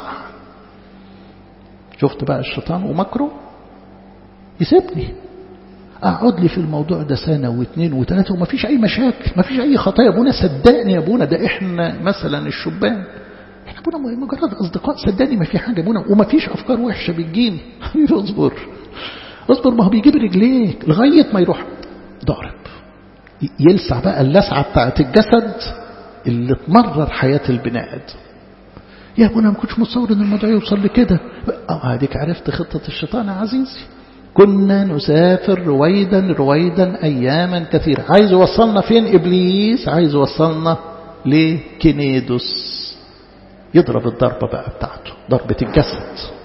شفت بقى الشيطان ومكره يسيبني أقعد لي في الموضوع ده سنة واثنين وثلاثة وما فيش أي مشاكل ما فيش أي خطايا أبونا صدقني يا أبونا ده إحنا مثلا الشبان إحنا أبونا مجرد أصدقاء صدقني ما في حاجة أبونا وما فيش أفكار وحشة بتجيني حبيبي اصبر اصبر ما هو بيجيب رجليك لغاية ما يروح ضارب يلسع بقى اللسعة بتاعت الجسد اللي تمرر حياة البناء يا ابونا ما كنتش متصور ان الموضوع يوصل لكده اه هديك عرفت خطة الشيطان يا عزيزي كنا نسافر رويدا رويدا اياما كثيرة عايز يوصلنا فين ابليس عايز يوصلنا لكنيدوس يضرب الضربة بقى بتاعته ضربة الجسد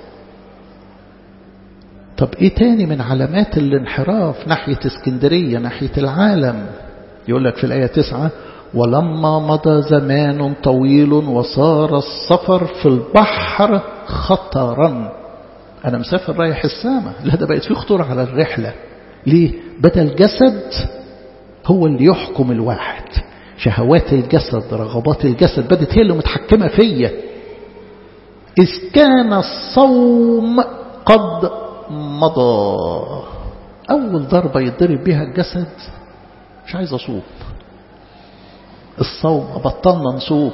طب ايه تاني من علامات الانحراف ناحية اسكندرية ناحية العالم يقول لك في الآية تسعة ولما مضى زمان طويل وصار السفر في البحر خطرا أنا مسافر رايح السامة لا ده بقت في خطورة على الرحلة ليه بدأ الجسد هو اللي يحكم الواحد شهوات الجسد رغبات الجسد بدت هي اللي متحكمة فيا إذ كان الصوم قد مضى أول ضربة يضرب بها الجسد مش عايز أصوم الصوم بطلنا نصوم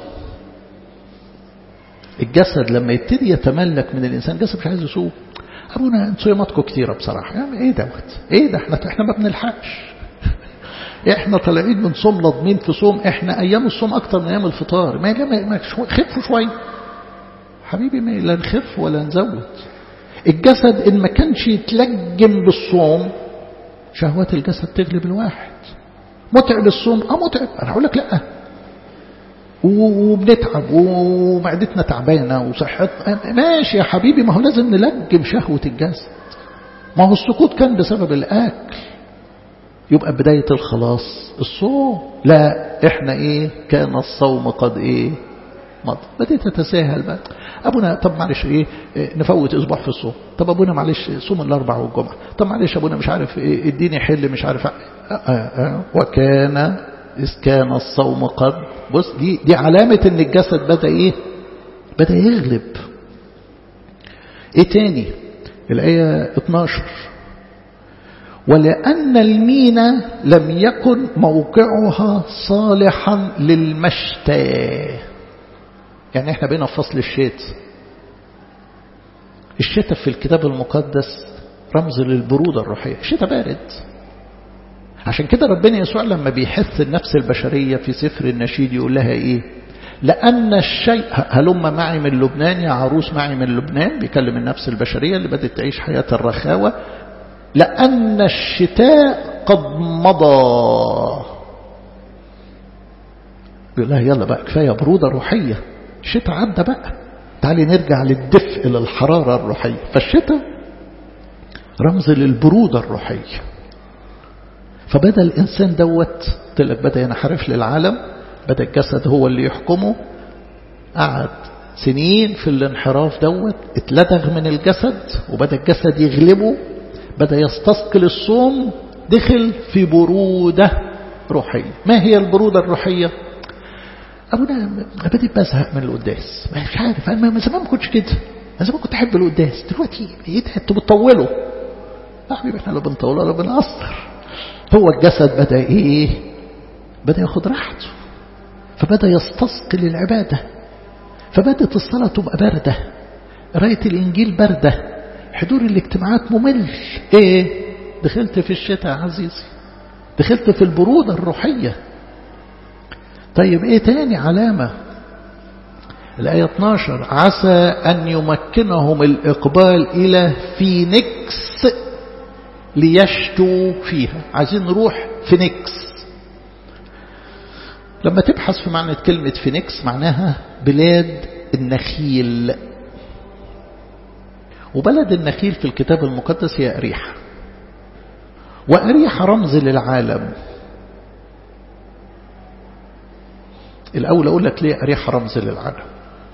الجسد لما يبتدي يتملك من الإنسان الجسد مش عايز يصوم أبونا صياماتكم كتيرة بصراحة يعني إيه دوت إيه ده احنا احنا ما بنلحقش احنا طالعين من صوم ناضمين في صوم احنا أيام الصوم أكتر من أيام الفطار ما ما خفوا شوية حبيبي ما لا نخف ولا نزود الجسد إن ما كانش يتلجم بالصوم شهوات الجسد تغلب الواحد متعب الصوم اه متعب انا هقول لك لا وبنتعب ومعدتنا تعبانه وصحتنا ماشي يا حبيبي ما هو لازم نلجم شهوه الجسد ما هو السقوط كان بسبب الاكل يبقى بدايه الخلاص الصوم لا احنا ايه كان الصوم قد ايه مضى بديت اتساهل بقى ابونا طب معلش ايه, إيه نفوت اسبوع في الصوم طب ابونا معلش صوم الاربع والجمعه طب معلش ابونا مش عارف ايه اديني حل مش عارف آه آه آه وكان اذ كان الصوم قد بص دي دي علامه ان الجسد بدا ايه بدا يغلب ايه تاني الايه 12 ولأن المينا لم يكن موقعها صالحا للمشتى يعني احنا بينا في فصل الشتاء الشتاء في الكتاب المقدس رمز للبرودة الروحية الشتاء بارد عشان كده ربنا يسوع لما بيحث النفس البشرية في سفر النشيد يقول لها ايه لأن الشيء هلم معي من لبنان يا عروس معي من لبنان بيكلم النفس البشرية اللي بدأت تعيش حياة الرخاوة لأن الشتاء قد مضى بيقول لها يلا بقى كفاية برودة روحية الشتاء عدى بقى تعالي نرجع للدفء للحرارة الروحية فالشتاء رمز للبرودة الروحية فبدأ الإنسان دوت قلت بدأ ينحرف للعالم بدأ الجسد هو اللي يحكمه قعد سنين في الانحراف دوت اتلدغ من الجسد وبدأ الجسد يغلبه بدأ يستثقل الصوم دخل في برودة روحية ما هي البرودة الروحية أبونا بديت بزهق من القداس مش عارف أنا من زمان ما كنتش كده أنا زمان كنت أحب القداس دلوقتي إيه ده أنتوا بتطولوا لا حبيبي احنا لا بنطول ولا بنقصر هو الجسد بدأ إيه بدأ ياخد راحته فبدأ يستثقل العبادة فبدأت الصلاة تبقى باردة قراية الإنجيل باردة حضور الاجتماعات ممل إيه دخلت في الشتاء يا عزيزي دخلت في البرودة الروحية طيب إيه تاني علامة الآية 12 عسى أن يمكنهم الإقبال إلى فينيكس ليشتوا فيها عايزين نروح فينيكس لما تبحث في معنى كلمة فينيكس معناها بلاد النخيل وبلد النخيل في الكتاب المقدس هي أريحة وأريحة رمز للعالم الأول أقول لك ليه أريحة رمز للعالم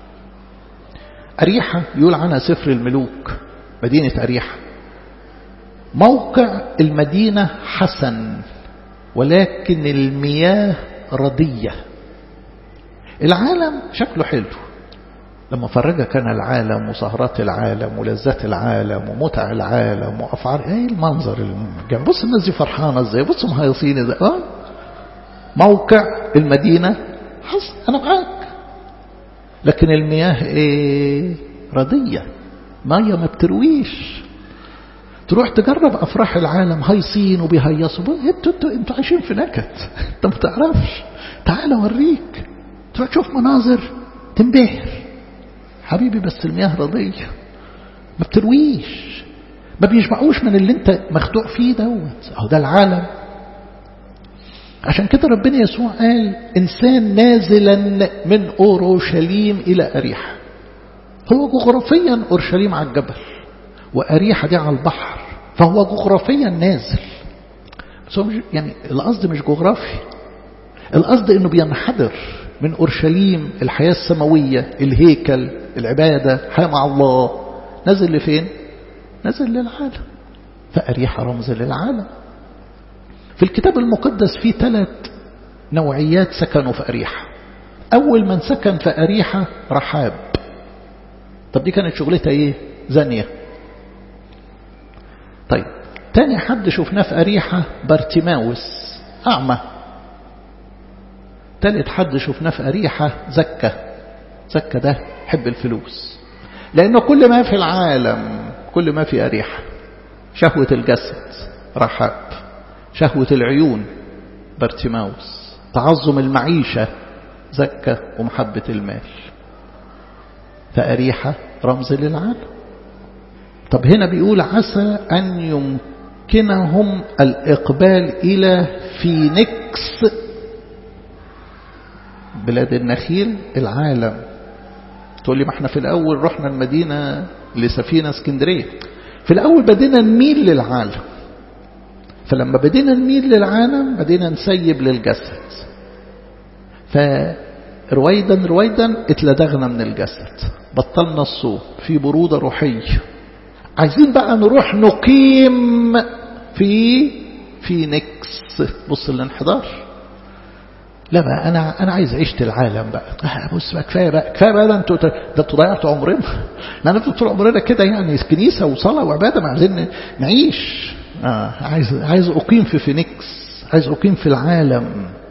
أريحة يقول عنها سفر الملوك مدينة أريحة موقع المدينة حسن ولكن المياه ردية العالم شكله حلو لما فرجك أنا العالم وسهرات العالم ولذات العالم ومتع العالم وأفعال ايه المنظر الجميل بص الناس دي فرحانة ازاي بص مهيصين ازاي اه موقع المدينة حسن أنا معاك لكن المياه ايه ردية مية ما بترويش تروح تجرب أفراح العالم هايصين وبيهيصوا انتوا انتوا انتوا عايشين في نكد انت ما تعرفش تعال اوريك تروح تشوف مناظر تنبهر حبيبي بس المياه رضية ما بترويش ما بيشبعوش من اللي انت مخدوع فيه دوت اهو ده العالم عشان كده ربنا يسوع قال إنسان نازلا من أورشليم إلى أريحة هو جغرافيا أورشليم على الجبل وأريحة دي على البحر فهو جغرافيا نازل بس هو مش يعني القصد مش جغرافي القصد انه بينحدر من أورشليم الحياة السماوية الهيكل العبادة حياة مع الله نزل لفين نزل للعالم فأريحة رمز للعالم في الكتاب المقدس في ثلاث نوعيات سكنوا في أريحة أول من سكن في أريحة رحاب طب دي كانت شغلتها إيه زانية طيب تاني حد شفناه في أريحة بارتيماوس أعمى تالت حد شفناه في أريحة زكة زكة ده حب الفلوس لأنه كل ما في العالم كل ما في أريحة شهوة الجسد رحاب شهوة العيون بارتيماوس تعظم المعيشة زكة ومحبة المال فأريحة رمز للعالم طب هنا بيقول عسى أن يمكنهم الإقبال إلى فينيكس بلاد النخيل العالم تقول لي ما احنا في الأول رحنا المدينة لسفينة اسكندرية في الأول بدينا نميل للعالم فلما بدينا نميل للعالم بدينا نسيب للجسد فرويدا رويدا اتلدغنا من الجسد بطلنا الصوم في برودة روحية عايزين بقى نروح نقيم في في نكس بص الانحدار لا بقى انا انا عايز عيشه العالم بقى بص بقى كفايه بقى كفايه بقى ده انتوا ده انتوا ضيعتوا عمرنا ما انتوا طول عمرنا كده يعني كنيسه وصلاه وعباده ما عايزين نعيش آه عايز عايز أقيم في فينيكس عايز أقيم في العالم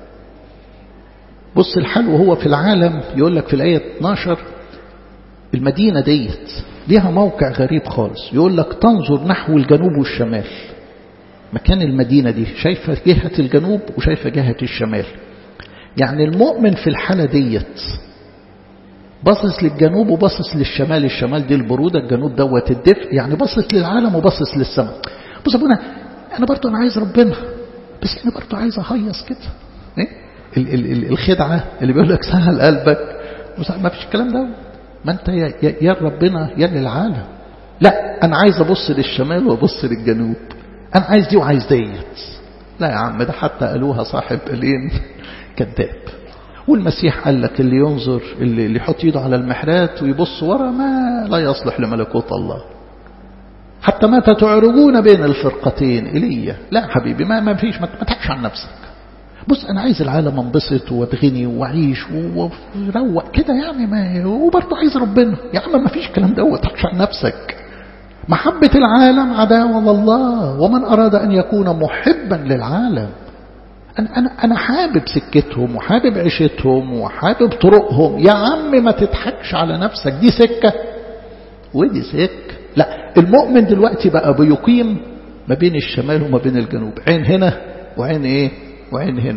بص الحلو هو في العالم يقول لك في الآية 12 المدينة ديت ليها موقع غريب خالص يقول لك تنظر نحو الجنوب والشمال مكان المدينة دي شايفة جهة الجنوب وشايفة جهة الشمال يعني المؤمن في الحالة ديت باصص للجنوب وباصص للشمال الشمال دي البرودة الجنوب دوت الدفء يعني باصص للعالم وباصص للسماء بص ابونا انا برضو انا عايز ربنا بس انا برضو عايز اهيص كده ايه ال ال ال الخدعه اللي بيقول لك سهل قلبك ما فيش الكلام ده ما انت يا, يا, يا ربنا يا للعالم لا أنا عايز أبص للشمال وأبص للجنوب أنا عايز دي وعايز ديت لا يا عم ده حتى قالوها صاحب قالين كذاب والمسيح قال لك اللي ينظر اللي, اللي يحط ايده على المحرات ويبص ورا ما لا يصلح لملكوت الله حتى متى تعرجون بين الفرقتين إلي لا حبيبي ما ما فيش ما تحكش عن نفسك بص أنا عايز العالم انبسط واتغني وأعيش وروق كده يعني ما وبرضه عايز ربنا يا عم ما فيش الكلام ده تحكش عن نفسك محبة العالم عداوة لله ومن أراد أن يكون محبا للعالم أنا, أنا, أنا حابب سكتهم وحابب عيشتهم وحابب طرقهم يا عم ما تضحكش على نفسك دي سكة ودي سكة لا المؤمن دلوقتي بقى بيقيم ما بين الشمال وما بين الجنوب عين هنا وعين ايه وعين هنا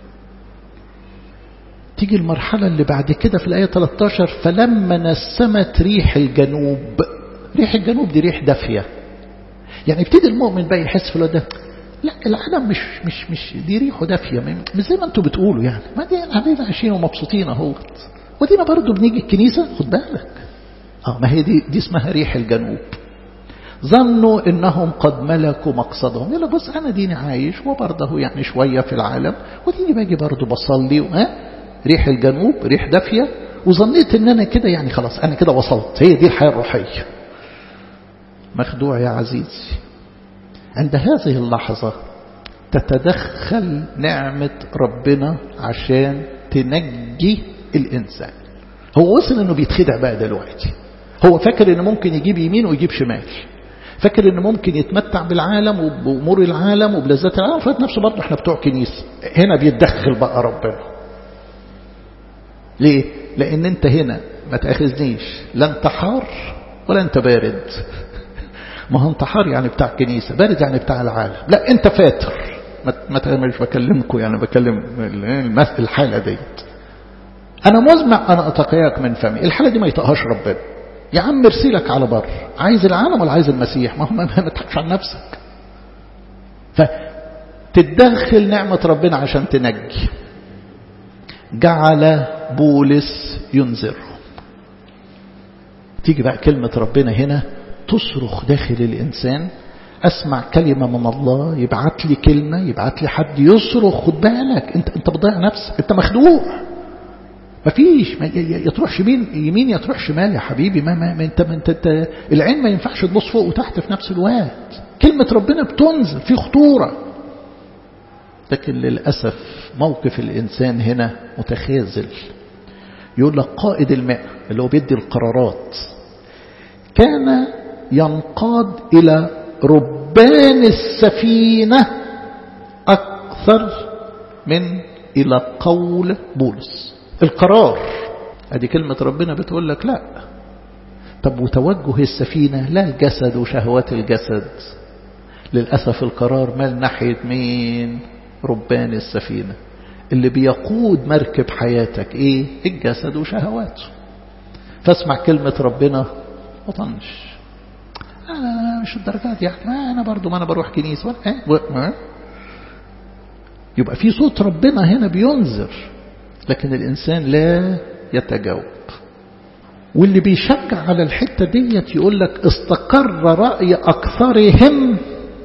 تيجي المرحلة اللي بعد كده في الآية 13 فلما نسمت ريح الجنوب ريح الجنوب دي ريح دافية يعني ابتدي المؤمن بقى يحس في ده لا العالم مش مش مش دي ريحه دافيه مش زي ما انتم بتقولوا يعني ما دي قاعدين عايشين ومبسوطين اهوت ودينا برضه بنيجي الكنيسه خد بالك اه ما هي دي دي اسمها ريح الجنوب ظنوا انهم قد ملكوا مقصدهم يلا بص انا ديني عايش وبرضه يعني شويه في العالم وديني باجي برضه بصلي ها ريح الجنوب ريح دافيه وظنيت ان انا كده يعني خلاص انا كده وصلت هي دي الحياه الروحيه مخدوع يا عزيزي عند هذه اللحظة تتدخل نعمة ربنا عشان تنجي الإنسان هو وصل أنه بيتخدع بقى دلوقتي هو فاكر أنه ممكن يجيب يمين ويجيب شمال فاكر أنه ممكن يتمتع بالعالم وبأمور العالم وبلذات العالم فات نفسه برضه احنا بتوع كنيسة هنا بيتدخل بقى ربنا ليه؟ لأن انت هنا ما تأخذنيش لا انت حار ولا انت بارد ما هو انتحار يعني بتاع الكنيسة بارد يعني بتاع العالم لا انت فاتر ما مش بكلمكم يعني بكلم الحالة ديت انا مزمع انا اتقياك من فمي الحالة دي ما يطقهاش ربنا يا عم ارسلك على بر عايز العالم ولا عايز المسيح ما هو ما تضحكش عن نفسك فتتدخل نعمة ربنا عشان تنجي جعل بولس ينذرهم تيجي بقى كلمة ربنا هنا تصرخ داخل الإنسان أسمع كلمة من الله يبعت لي كلمة يبعت لي حد يصرخ خد بالك أنت أنت بتضيع نفسك أنت مخدوع مفيش ما يتروح يمين يمين يتروح شمال يا حبيبي ما, ما, ما انت ما انت, انت العين ما ينفعش تبص فوق وتحت في نفس الوقت كلمة ربنا بتنزل في خطورة لكن للأسف موقف الإنسان هنا متخاذل يقول لك قائد الماء اللي هو بيدي القرارات كان ينقاد إلى ربان السفينة أكثر من إلى قول بولس القرار ادي كلمة ربنا بتقول لك لا طب وتوجه السفينة لا الجسد وشهوات الجسد للأسف القرار مال ناحية مين ربان السفينة اللي بيقود مركب حياتك ايه الجسد وشهواته فاسمع كلمة ربنا ما طنش أنا مش الدرجات يعني ما أنا برضو ما أنا بروح كنيسة ما يبقى في صوت ربنا هنا بينذر لكن الإنسان لا يتجاوب واللي بيشجع على الحتة ديت يقول لك استقر رأي أكثرهم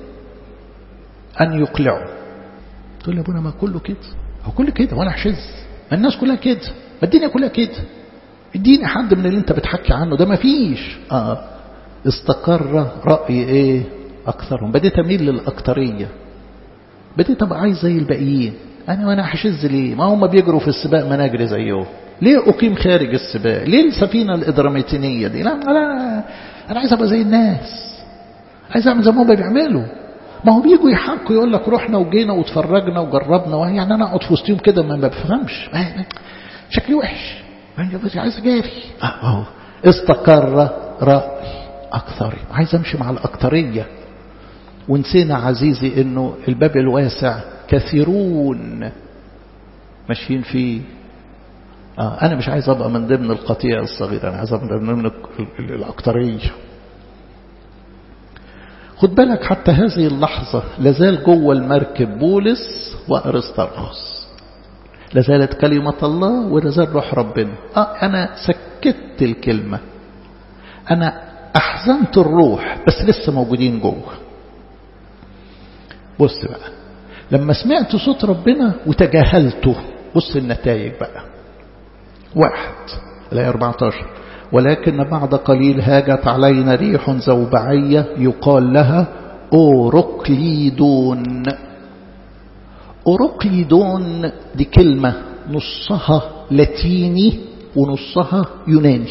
أن يقلعوا تقول لي أبونا ما كله كده هو كله كده وأنا حشز ما الناس كلها كده ما الدنيا كلها كده اديني حد من اللي انت بتحكي عنه ده ما فيش اه استقر رأي ايه اكثرهم بديت اميل للاكترية بديت ابقى عايز زي الباقيين انا وانا حشز ليه ما هم بيجروا في السباق ما نجري زيهم ليه اقيم خارج السباق ليه السفينة الادراميتينية دي لا لا انا عايز ابقى زي الناس عايز اعمل زي ما هم بيعملوا ما هو بيجوا يحكوا يقول لك رحنا وجينا واتفرجنا وجربنا يعني انا اقعد في وسطهم كده ما بفهمش شكلي وحش عايز جاري اهو استقر رأي أكثر عايز أمشي مع الأكثرية ونسينا عزيزي أنه الباب الواسع كثيرون ماشيين فيه آه أنا مش عايز أبقى من ضمن القطيع الصغير أنا عايز أبقى من ضمن الأكثرية خد بالك حتى هذه اللحظة لازال جوه المركب بولس وأرسطرخس لازالت كلمة الله ولازال روح ربنا آه أنا سكت الكلمة أنا أحزنت الروح بس لسه موجودين جوه بص بقى لما سمعت صوت ربنا وتجاهلته بص النتائج بقى واحد الآية 14 ولكن بعد قليل هاجت علينا ريح زوبعية يقال لها أوروكليدون أوروكليدون دي كلمة نصها لاتيني ونصها يوناني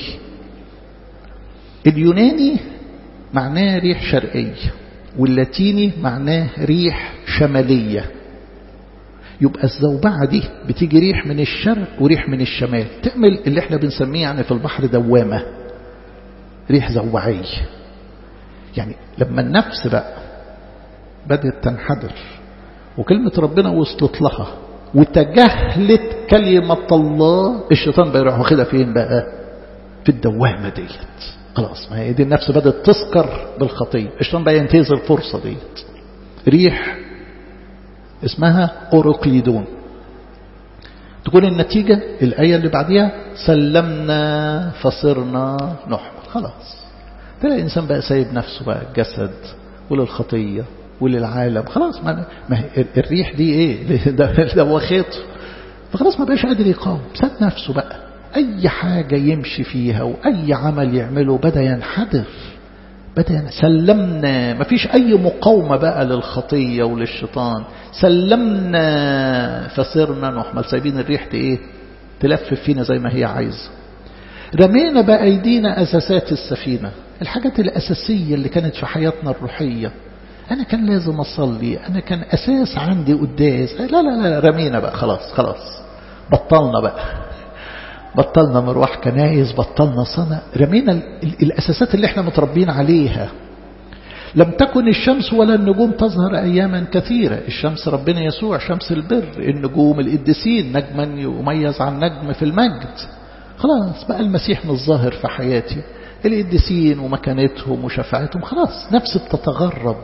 اليوناني معناه ريح شرقية واللاتيني معناه ريح شمالية يبقى الزوبعة دي بتيجي ريح من الشرق وريح من الشمال تعمل اللي احنا بنسميه يعني في البحر دوامة ريح زوبعية يعني لما النفس بقى بدأت تنحدر وكلمة ربنا وصلت لها وتجاهلت كلمة الله الشيطان بقى يروح واخدها فين بقى في الدوامة ديت خلاص ما هي دي النفس بدأت تسكر بالخطية الشيطان بقى ينتهز الفرصة ديت ريح اسمها أوروكليدون تكون النتيجة الآية اللي بعديها سلمنا فصرنا نحمل خلاص تلاقي الإنسان بقى سايب نفسه بقى الجسد وللخطية وللعالم خلاص ما, ما الريح دي ايه ده, ده وخيط فخلاص ما بقاش قادر يقاوم ساب نفسه بقى أي حاجة يمشي فيها وأي عمل يعمله بدأ ينحدر بدأ سلمنا ما فيش أي مقاومة بقى للخطية وللشيطان سلمنا فصرنا نحمل سايبين الريح دي ايه تلفف فينا زي ما هي عايزة رمينا بأيدينا أساسات السفينة الحاجات الأساسية اللي كانت في حياتنا الروحية أنا كان لازم أصلي أنا كان أساس عندي قداس لا لا لا رمينا بقى خلاص خلاص بطلنا بقى بطلنا مروح كنايس بطلنا صنع رمينا الأساسات اللي احنا متربين عليها لم تكن الشمس ولا النجوم تظهر أياما كثيرة الشمس ربنا يسوع شمس البر النجوم القديسين نجما يميز عن نجم في المجد خلاص بقى المسيح مش ظاهر في حياتي القديسين ومكانتهم وشفاعتهم خلاص نفسي بتتغرب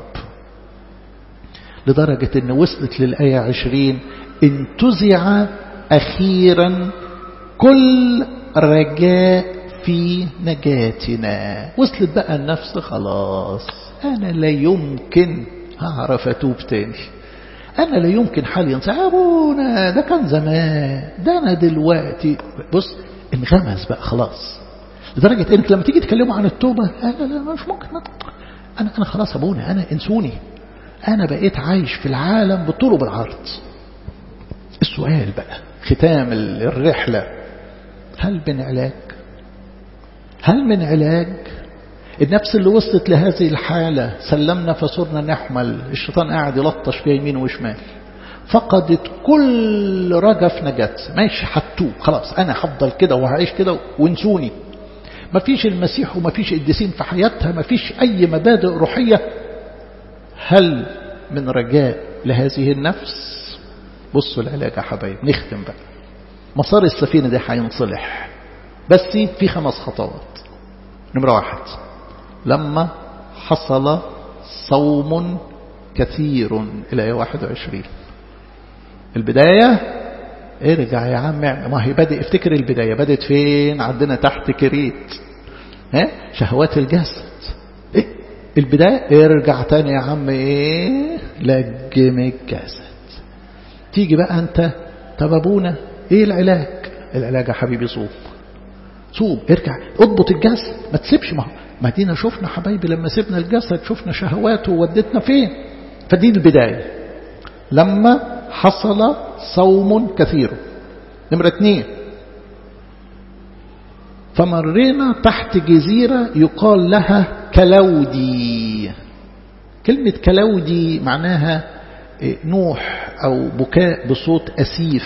لدرجة ان وصلت للآية عشرين انتزع أخيرا كل رجاء في نجاتنا وصلت بقى النفس خلاص أنا لا يمكن هعرف أتوب تاني أنا لا يمكن حالي ينسى أبونا ده كان زمان ده أنا دلوقتي بص انغمس بقى خلاص لدرجة انك لما تيجي تكلموا عن التوبة أنا لا مش ممكن أنا أنا خلاص أبونا أنا انسوني أنا بقيت عايش في العالم بالطول وبالعرض السؤال بقى ختام الرحلة هل من علاج هل من علاج النفس اللي وصلت لهذه الحالة سلمنا فصرنا نحمل الشيطان قاعد يلطش فيها يمين وشمال فقدت كل رجف نجاة ماشي حتوه خلاص أنا هفضل كده وهعيش كده وانسوني ما فيش المسيح وما فيش قديسين في حياتها ما فيش أي مبادئ روحية هل من رجاء لهذه النفس بصوا العلاج يا حبايب نختم بقى مسار السفينة دي هينصلح بس في خمس خطوات نمرة واحد لما حصل صوم كثير إلى 21 البداية ارجع يا عم ما هي بدأ افتكر البداية بدأت فين عندنا تحت كريت ها شهوات الجسد إيه؟ البداية ارجع تاني يا عم ايه لجم الجسد تيجي بقى انت طب ابونا ايه العلاج العلاج يا حبيبي صوم صوم ارجع اضبط الجسد ما تسيبش ما ما دينا شفنا حبايبي لما سيبنا الجسد شفنا شهواته وودتنا فين فدي البداية لما حصل صوم كثير نمرة اثنين فمرينا تحت جزيرة يقال لها كلودي كلمة كلودي معناها نوح أو بكاء بصوت أسيف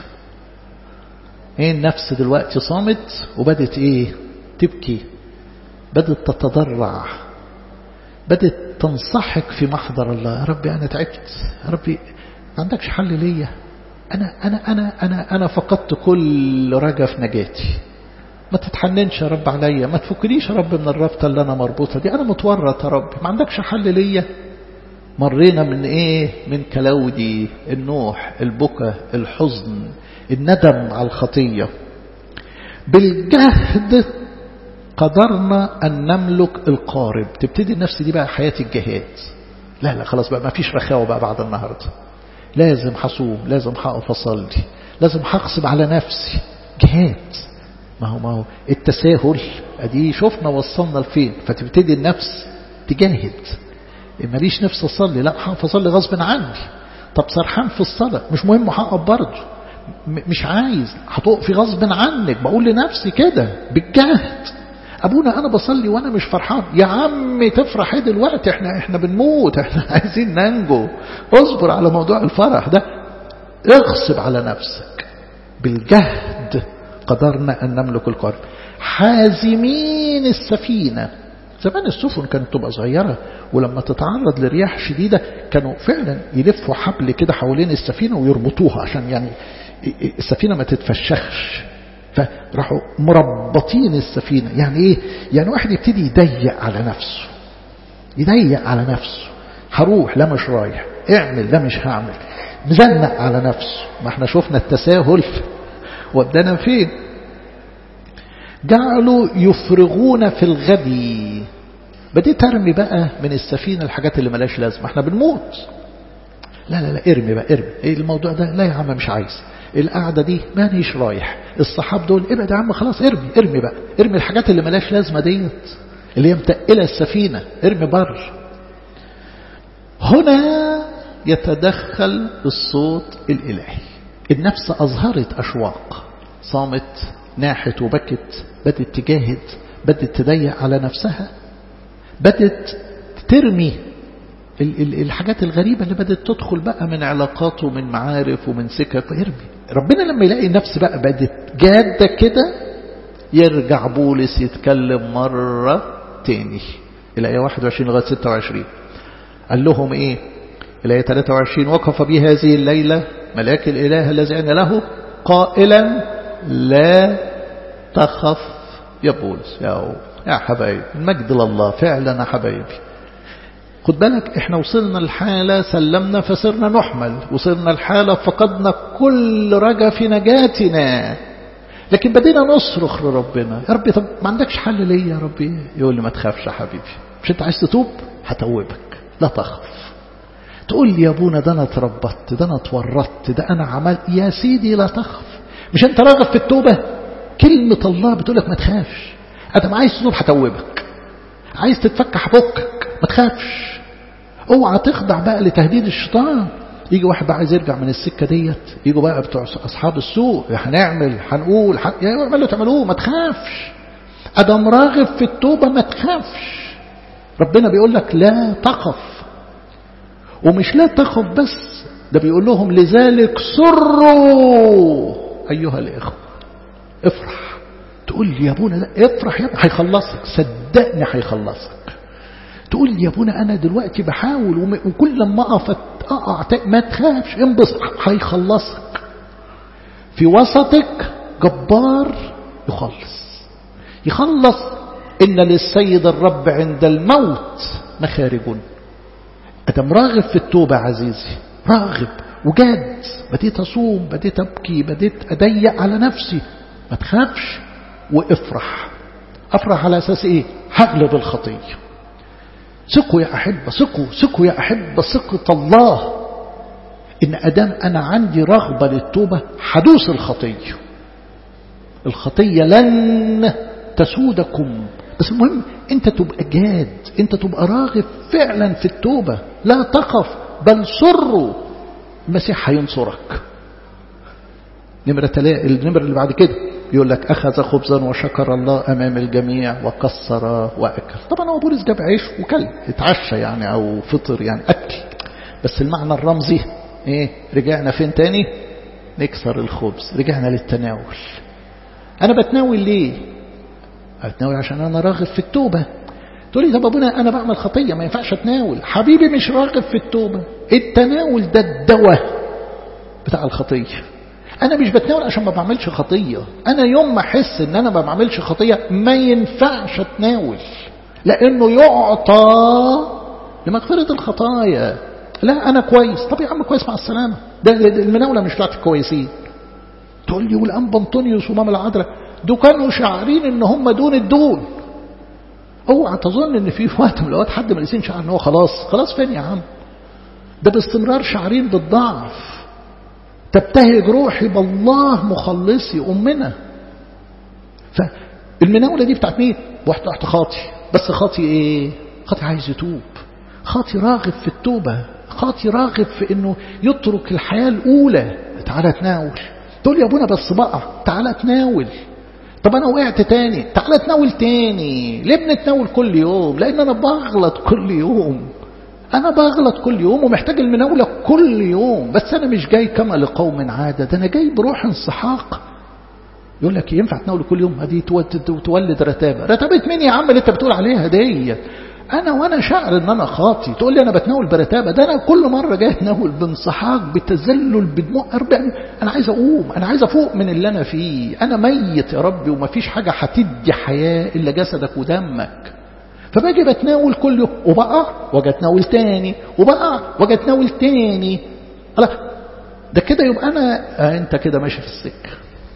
ايه النفس دلوقتي صامت وبدت ايه تبكي بدت تتضرع بدت تنصحك في محضر الله يا ربي أنا تعبت يا ربي ما عندكش حل ليا أنا, أنا, أنا, أنا, أنا فقدت كل رجا في نجاتي ما تتحننش يا رب عليا ما تفكنيش يا رب من الرابطة اللي أنا مربوطة دي أنا متورط يا رب ما عندكش حل ليا مرينا من إيه من كلودي النوح البكا الحزن الندم على الخطية بالجهد قدرنا أن نملك القارب تبتدي النفس دي بقى حياة الجهاد لا لا خلاص بقى ما فيش رخاوة بقى بعد النهاردة لازم حصوم لازم هقف أصلي لازم هغصب على نفسي جهاد ما هو ما هو التساهل ادي شفنا وصلنا لفين فتبتدي النفس تجاهد ماليش نفس اصلي لا هقف اصلي غصب عني طب سرحان في الصلاه مش مهم هقف برضه مش عايز هتقفي غصب عنك بقول لنفسي كده بالجهد ابونا انا بصلي وانا مش فرحان يا عم تفرح ايه دلوقتي احنا احنا بنموت احنا عايزين ننجو اصبر على موضوع الفرح ده اغصب على نفسك بالجهد قدرنا أن نملك القارب حازمين السفينة زمان السفن كانت تبقى صغيرة ولما تتعرض لرياح شديدة كانوا فعلا يلفوا حبل كده حوالين السفينة ويربطوها عشان يعني السفينة ما تتفشخش فراحوا مربطين السفينة يعني ايه يعني واحد يبتدي يضيق على نفسه يضيق على نفسه هروح لا مش رايح اعمل لا مش هعمل مزنق على نفسه ما احنا شفنا التساهل ودنا فين جعلوا يفرغون في الغد بديت ارمي بقى من السفينة الحاجات اللي ملاش لازمة احنا بنموت لا لا لا ارمي بقى ارمي ايه الموضوع ده لا يا عم مش عايز القعدة دي مانيش رايح الصحاب دول ابعد يا عم خلاص ارمي ارمي بقى ارمي الحاجات اللي ملاش لازمة ديت اللي هي متقلة السفينة ارمي بر هنا يتدخل الصوت الإلهي النفس أظهرت أشواق صامت ناحت وبكت بدت تجاهد بدت تضيق على نفسها بدت ترمي الحاجات الغريبة اللي بدت تدخل بقى من علاقات ومن معارف ومن سكك ارمي ربنا لما يلاقي نفس بقى بدت جادة كده يرجع بولس يتكلم مرة تاني الآية 21 لغاية 26 قال لهم ايه الآية 23 وقف بي هذه الليلة ملاك الإله الذي أنا له قائلا لا تخف يا بولس يا يا حبايبي المجد لله فعلا يا حبايبي خد بالك احنا وصلنا الحالة سلمنا فصرنا نحمل وصلنا الحالة فقدنا كل رجا في نجاتنا لكن بدينا نصرخ لربنا يا ربي طب ما عندكش حل ليه يا ربي يقول لي ما تخافش يا حبيبي مش انت عايز تتوب هتوبك لا تخف تقول لي يا ابونا ده انا اتربطت ده انا اتورطت ده انا عملت يا سيدي لا تخف مش انت راغب في التوبة كلمة الله بتقول لك ما تخافش ادم عايز تتوب هتوبك عايز تتفك هفكك ما تخافش اوعى تخضع بقى لتهديد الشيطان يجي واحد بقى عايز يرجع من السكة ديت يجوا بقى بتوع أصحاب السوء هنعمل هنقول حن... يا اعملوا تعملوه ما تخافش أدم راغب في التوبة ما تخافش ربنا بيقول لك لا تخف ومش لا تخف بس ده بيقول لهم لذلك سروا أيها الإخوة افرح تقول لي يا ابونا لا افرح يا ابني هيخلصك صدقني هيخلصك تقول لي يا ابونا انا دلوقتي بحاول وكل لما اقف اقع ما تخافش انبسط هيخلصك في وسطك جبار يخلص يخلص ان للسيد الرب عند الموت مخارج ادم راغب في التوبه عزيزي راغب وجاد بديت اصوم بديت ابكي بديت اضيق على نفسي ما تخافش وافرح افرح على اساس ايه هغلب الخطيه ثقوا يا أحبة ثقوا ثقوا يا أحبة ثقة الله إن أدام أنا عندي رغبة للتوبة حدوث الخطية الخطية لن تسودكم بس المهم أنت تبقى جاد أنت تبقى راغب فعلا في التوبة لا تخف بل سروا المسيح هينصرك نمرة تلاقي النمرة اللي بعد كده يقول لك أخذ خبزا وشكر الله أمام الجميع وكسر وأكل طبعا هو بولس جاب عيش وكل اتعشى يعني أو فطر يعني أكل بس المعنى الرمزي إيه رجعنا فين تاني نكسر الخبز رجعنا للتناول أنا بتناول ليه أتناول عشان أنا راغب في التوبة تقول لي طب أبونا أنا بعمل خطية ما ينفعش أتناول حبيبي مش راغب في التوبة التناول ده الدواء بتاع الخطية أنا مش بتناول عشان ما بعملش خطية أنا يوم ما أحس إن أنا ما بعملش خطية ما ينفعش أتناول لأنه يعطى لمغفرة الخطايا لا أنا كويس طب يا عم كويس مع السلامة ده المناولة مش بتاعت الكويسين تقول لي والأنبا أنطونيوس ومام العذراء دول كانوا شاعرين إن هم دون الدون اوعى تظن ان في وقت من الاوقات حد من الانسان شعر ان هو خلاص خلاص فين يا عم ده باستمرار شعرين بالضعف تبتهج روحي بالله مخلصي امنا فالمناوله دي بتاعت مين واحد تحت خاطي بس خاطي ايه خاطي عايز يتوب خاطي راغب في التوبه خاطي راغب في انه يترك الحياه الاولى تعالى تناول تقول يا ابونا بس بقع تعالى تناول طب انا وقعت تاني تعالى تناول تاني ليه بنتناول كل يوم لان انا بغلط كل يوم انا بغلط كل يوم ومحتاج المناولة كل يوم بس انا مش جاي كما لقوم عادة ده انا جاي بروح انسحاق يقول لك ينفع تناول كل يوم هذه تولد رتابة رتابة مين يا عم اللي انت بتقول عليها دي انا وانا شاعر ان انا خاطي تقول لي انا بتناول برتابة ده انا كل مرة جاي اتناول بانسحاق بتذلل بدموع أربع انا عايز اقوم انا عايز افوق من اللي انا فيه انا ميت يا ربي ومفيش حاجة هتدي حياة الا جسدك ودمك فباجي بتناول كل يوم وبقع واجي اتناول تاني وبقع واجي اتناول تاني الله ده كده يبقى انا آه انت كده ماشي في السكه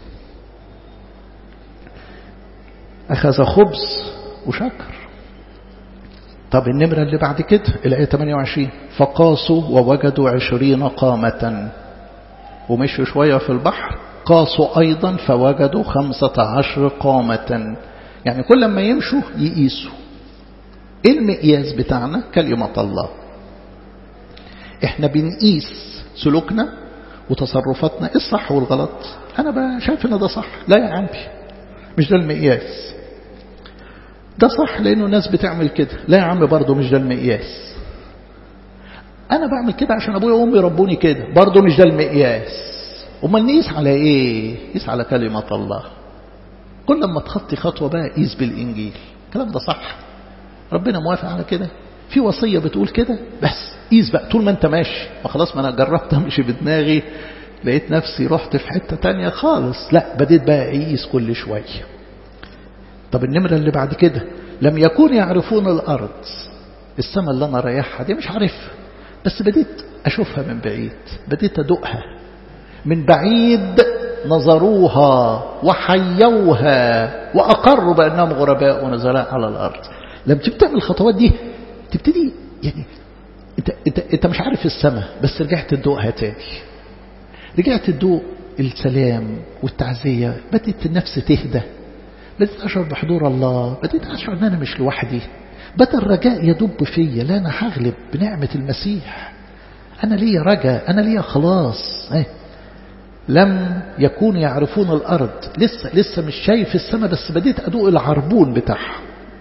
اخذ خبز وشكر طب النمرة اللي بعد كده الآية 28 فقاسوا ووجدوا عشرين قامة ومشوا شوية في البحر قاسوا أيضا فوجدوا خمسة عشر قامة يعني كل ما يمشوا يقيسوا ايه المقياس بتاعنا كلمة الله احنا بنقيس سلوكنا وتصرفاتنا ايه الصح والغلط انا شايف ان ده صح لا يا عمي مش ده المقياس ده صح لانه الناس بتعمل كده لا يا عم برضه مش ده المقياس انا بعمل كده عشان ابويا وامي ربوني كده برضه مش ده المقياس امال نقيس على ايه قيس على كلمة الله كل ما تخطي خطوة بقى قيس بالانجيل الكلام ده صح ربنا موافق على كده في وصية بتقول كده بس قيس بقى طول ما انت ماشي ما خلاص ما انا جربت امشي بدماغي لقيت نفسي رحت في حتة تانية خالص لا بديت بقى اقيس كل شوية طب النمرة اللي بعد كده لم يكون يعرفون الأرض السماء اللي أنا رايحها دي مش عارفها بس بديت أشوفها من بعيد بديت أدوقها من بعيد نظروها وحيوها وأقروا بأنهم غرباء ونزلاء على الأرض لما تبتدي تعمل الخطوات دي تبتدي يعني انت, انت, انت مش عارف السماء بس رجعت تدوقها تاني رجعت تدوق السلام والتعزية بدأت النفس تهدى بدأت أشعر بحضور الله بدأت أشعر أن أنا مش لوحدي بدأ الرجاء يدب فيا لا أنا هغلب بنعمة المسيح أنا ليا رجاء أنا ليا خلاص ايه لم يكون يعرفون الأرض لسه لسه مش شايف السماء بس بديت أدوق العربون بتاعها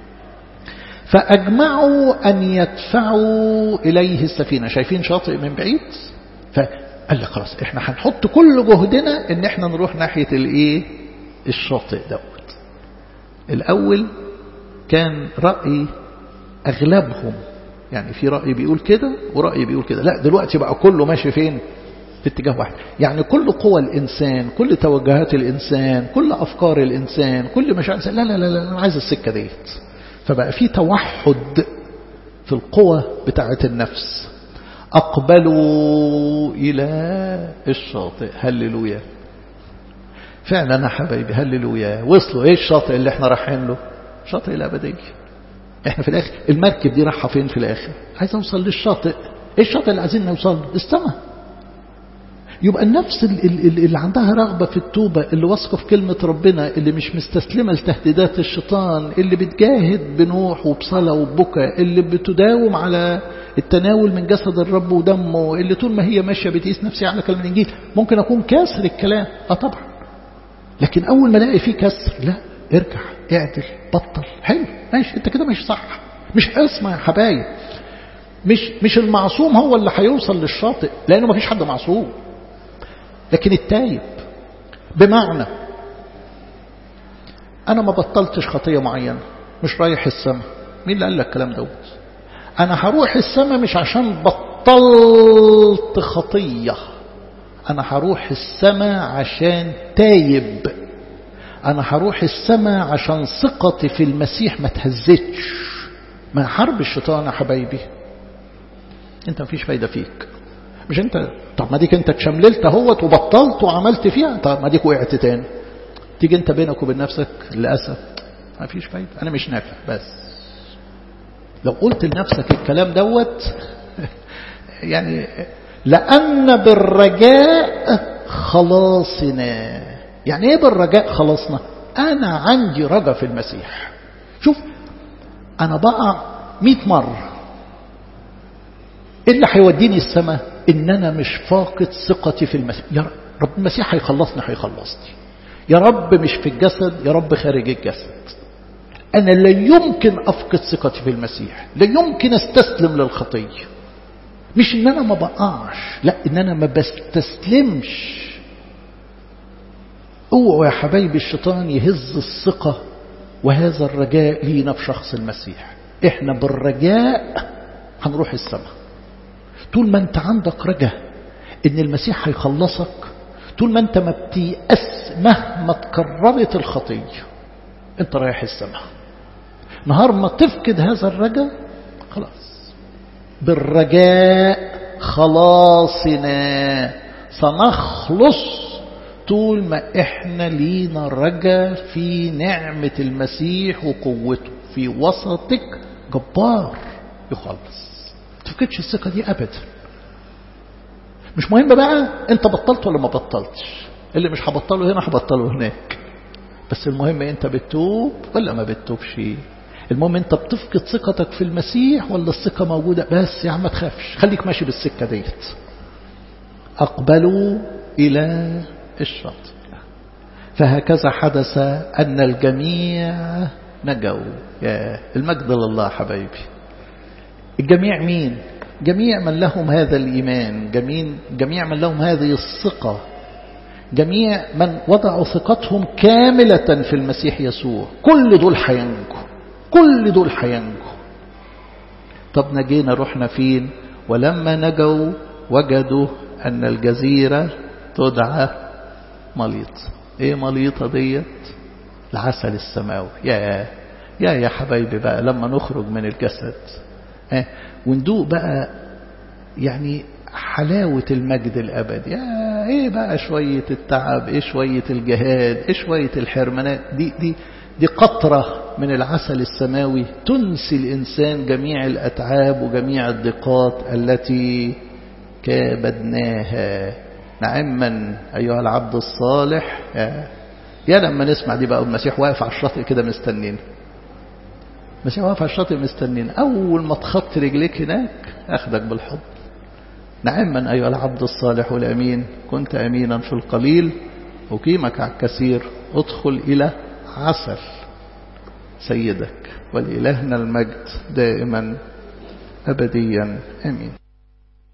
فأجمعوا أن يدفعوا إليه السفينة شايفين شاطئ من بعيد فقال لك خلاص احنا هنحط كل جهدنا ان احنا نروح ناحية الايه الشاطئ دوت الأول كان رأي أغلبهم يعني في رأي بيقول كده ورأي بيقول كده لا دلوقتي بقى كله ماشي فين في اتجاه واحد يعني كل قوى الإنسان كل توجهات الإنسان كل أفكار الإنسان كل مشاعر الإنسان لا لا لا, لا أنا عايز السكة ديت فبقى في توحد في القوى بتاعة النفس أقبلوا إلى الشاطئ هللويا فعلا يا حبايبي هللويا وصلوا ايه الشاطئ اللي احنا رايحين له شاطئ الابديه احنا في الاخر المركب دي رايحه فين في الاخر عايز اوصل للشاطئ ايه الشاطئ اللي عايزين نوصل له السماء يبقى النفس اللي عندها رغبة في التوبة اللي واثقة في كلمة ربنا اللي مش مستسلمة لتهديدات الشيطان اللي بتجاهد بنوح وبصلاة وبكى اللي بتداوم على التناول من جسد الرب ودمه اللي طول ما هي ماشية بتقيس نفسي على كلمة الإنجيل ممكن أكون كاسر الكلام اه طبعا لكن أول ما الاقي فيه كسر لا ارجع اعدل بطل حلو ماشي انت كده مش صح مش اسمع يا حبايب مش مش المعصوم هو اللي هيوصل للشاطئ لأنه ما فيش حد معصوم لكن التايب بمعنى أنا ما بطلتش خطية معينة مش رايح السماء مين اللي قال لك الكلام دوت أنا هروح السماء مش عشان بطلت خطية أنا هروح السماء عشان تايب أنا هروح السماء عشان ثقتي في المسيح ما تهزتش ما حرب الشيطان يا حبايبي انت مفيش فايدة فيك مش انت طب ما ديك انت اتشمللت اهوت وبطلت وعملت فيها طب ما ديك وقعت تاني تيجي انت بينك وبين نفسك للاسف ما فيش فايده انا مش نافع بس لو قلت لنفسك الكلام دوت يعني لأن بالرجاء خلاصنا يعني ايه بالرجاء خلاصنا أنا عندي رجاء في المسيح شوف أنا بقع مئة مرة إيه اللي هيوديني السماء إن أنا مش فاقد ثقتي في المسيح يا رب المسيح هيخلصني هيخلصني يا رب مش في الجسد يا رب خارج الجسد أنا لا يمكن أفقد ثقتي في المسيح لا يمكن أستسلم للخطية مش إن أنا ما بقعش لا إن أنا ما بستسلمش اوعوا يا حبايبي الشيطان يهز الثقة وهذا الرجاء لينا في شخص المسيح احنا بالرجاء هنروح السماء طول ما انت عندك رجاء ان المسيح هيخلصك طول ما انت ما بتيأس مهما تكررت الخطية انت رايح السماء نهار ما تفقد هذا الرجاء خلاص بالرجاء خلاصنا سنخلص طول ما احنا لينا رجا في نعمة المسيح وقوته في وسطك جبار يخلص تفكدش الثقة دي أبدا مش مهم بقى انت بطلت ولا ما بطلتش اللي مش هبطله هنا هبطله هناك بس المهم انت بتتوب ولا ما بتتوبش المهم انت بتفقد ثقتك في المسيح ولا الثقة موجودة بس يا عم ما تخافش خليك ماشي بالسكة ديت أقبلوا إلى الشاطئ فهكذا حدث أن الجميع نجوا يا المجد لله حبايبي الجميع مين جميع من لهم هذا الإيمان جميع, جميع من لهم هذه الثقة جميع من وضعوا ثقتهم كاملة في المسيح يسوع كل دول حينجوا كل دول حينجوا طب نجينا رحنا فين ولما نجوا وجدوا أن الجزيرة تدعى مليط ايه مليطة ديت العسل السماوي يا يا يا حبايبي بقى لما نخرج من الجسد اه وندوق بقى يعني حلاوة المجد الأبدي يا ايه بقى شوية التعب ايه شوية الجهاد ايه شوية الحرمانات دي دي دي قطرة من العسل السماوي تنسي الإنسان جميع الأتعاب وجميع الضيقات التي كابدناها نعما أيها العبد الصالح يا لما نسمع دي بقى المسيح واقف على الشاطئ كده مستنين المسيح واقف على الشاطئ مستنين أول ما تخط رجليك هناك أخدك بالحضن نعما أيها العبد الصالح والأمين كنت أمينا في القليل أقيمك على الكثير ادخل إلى عسل سيدك ولإلهنا المجد دائما أبديا أمين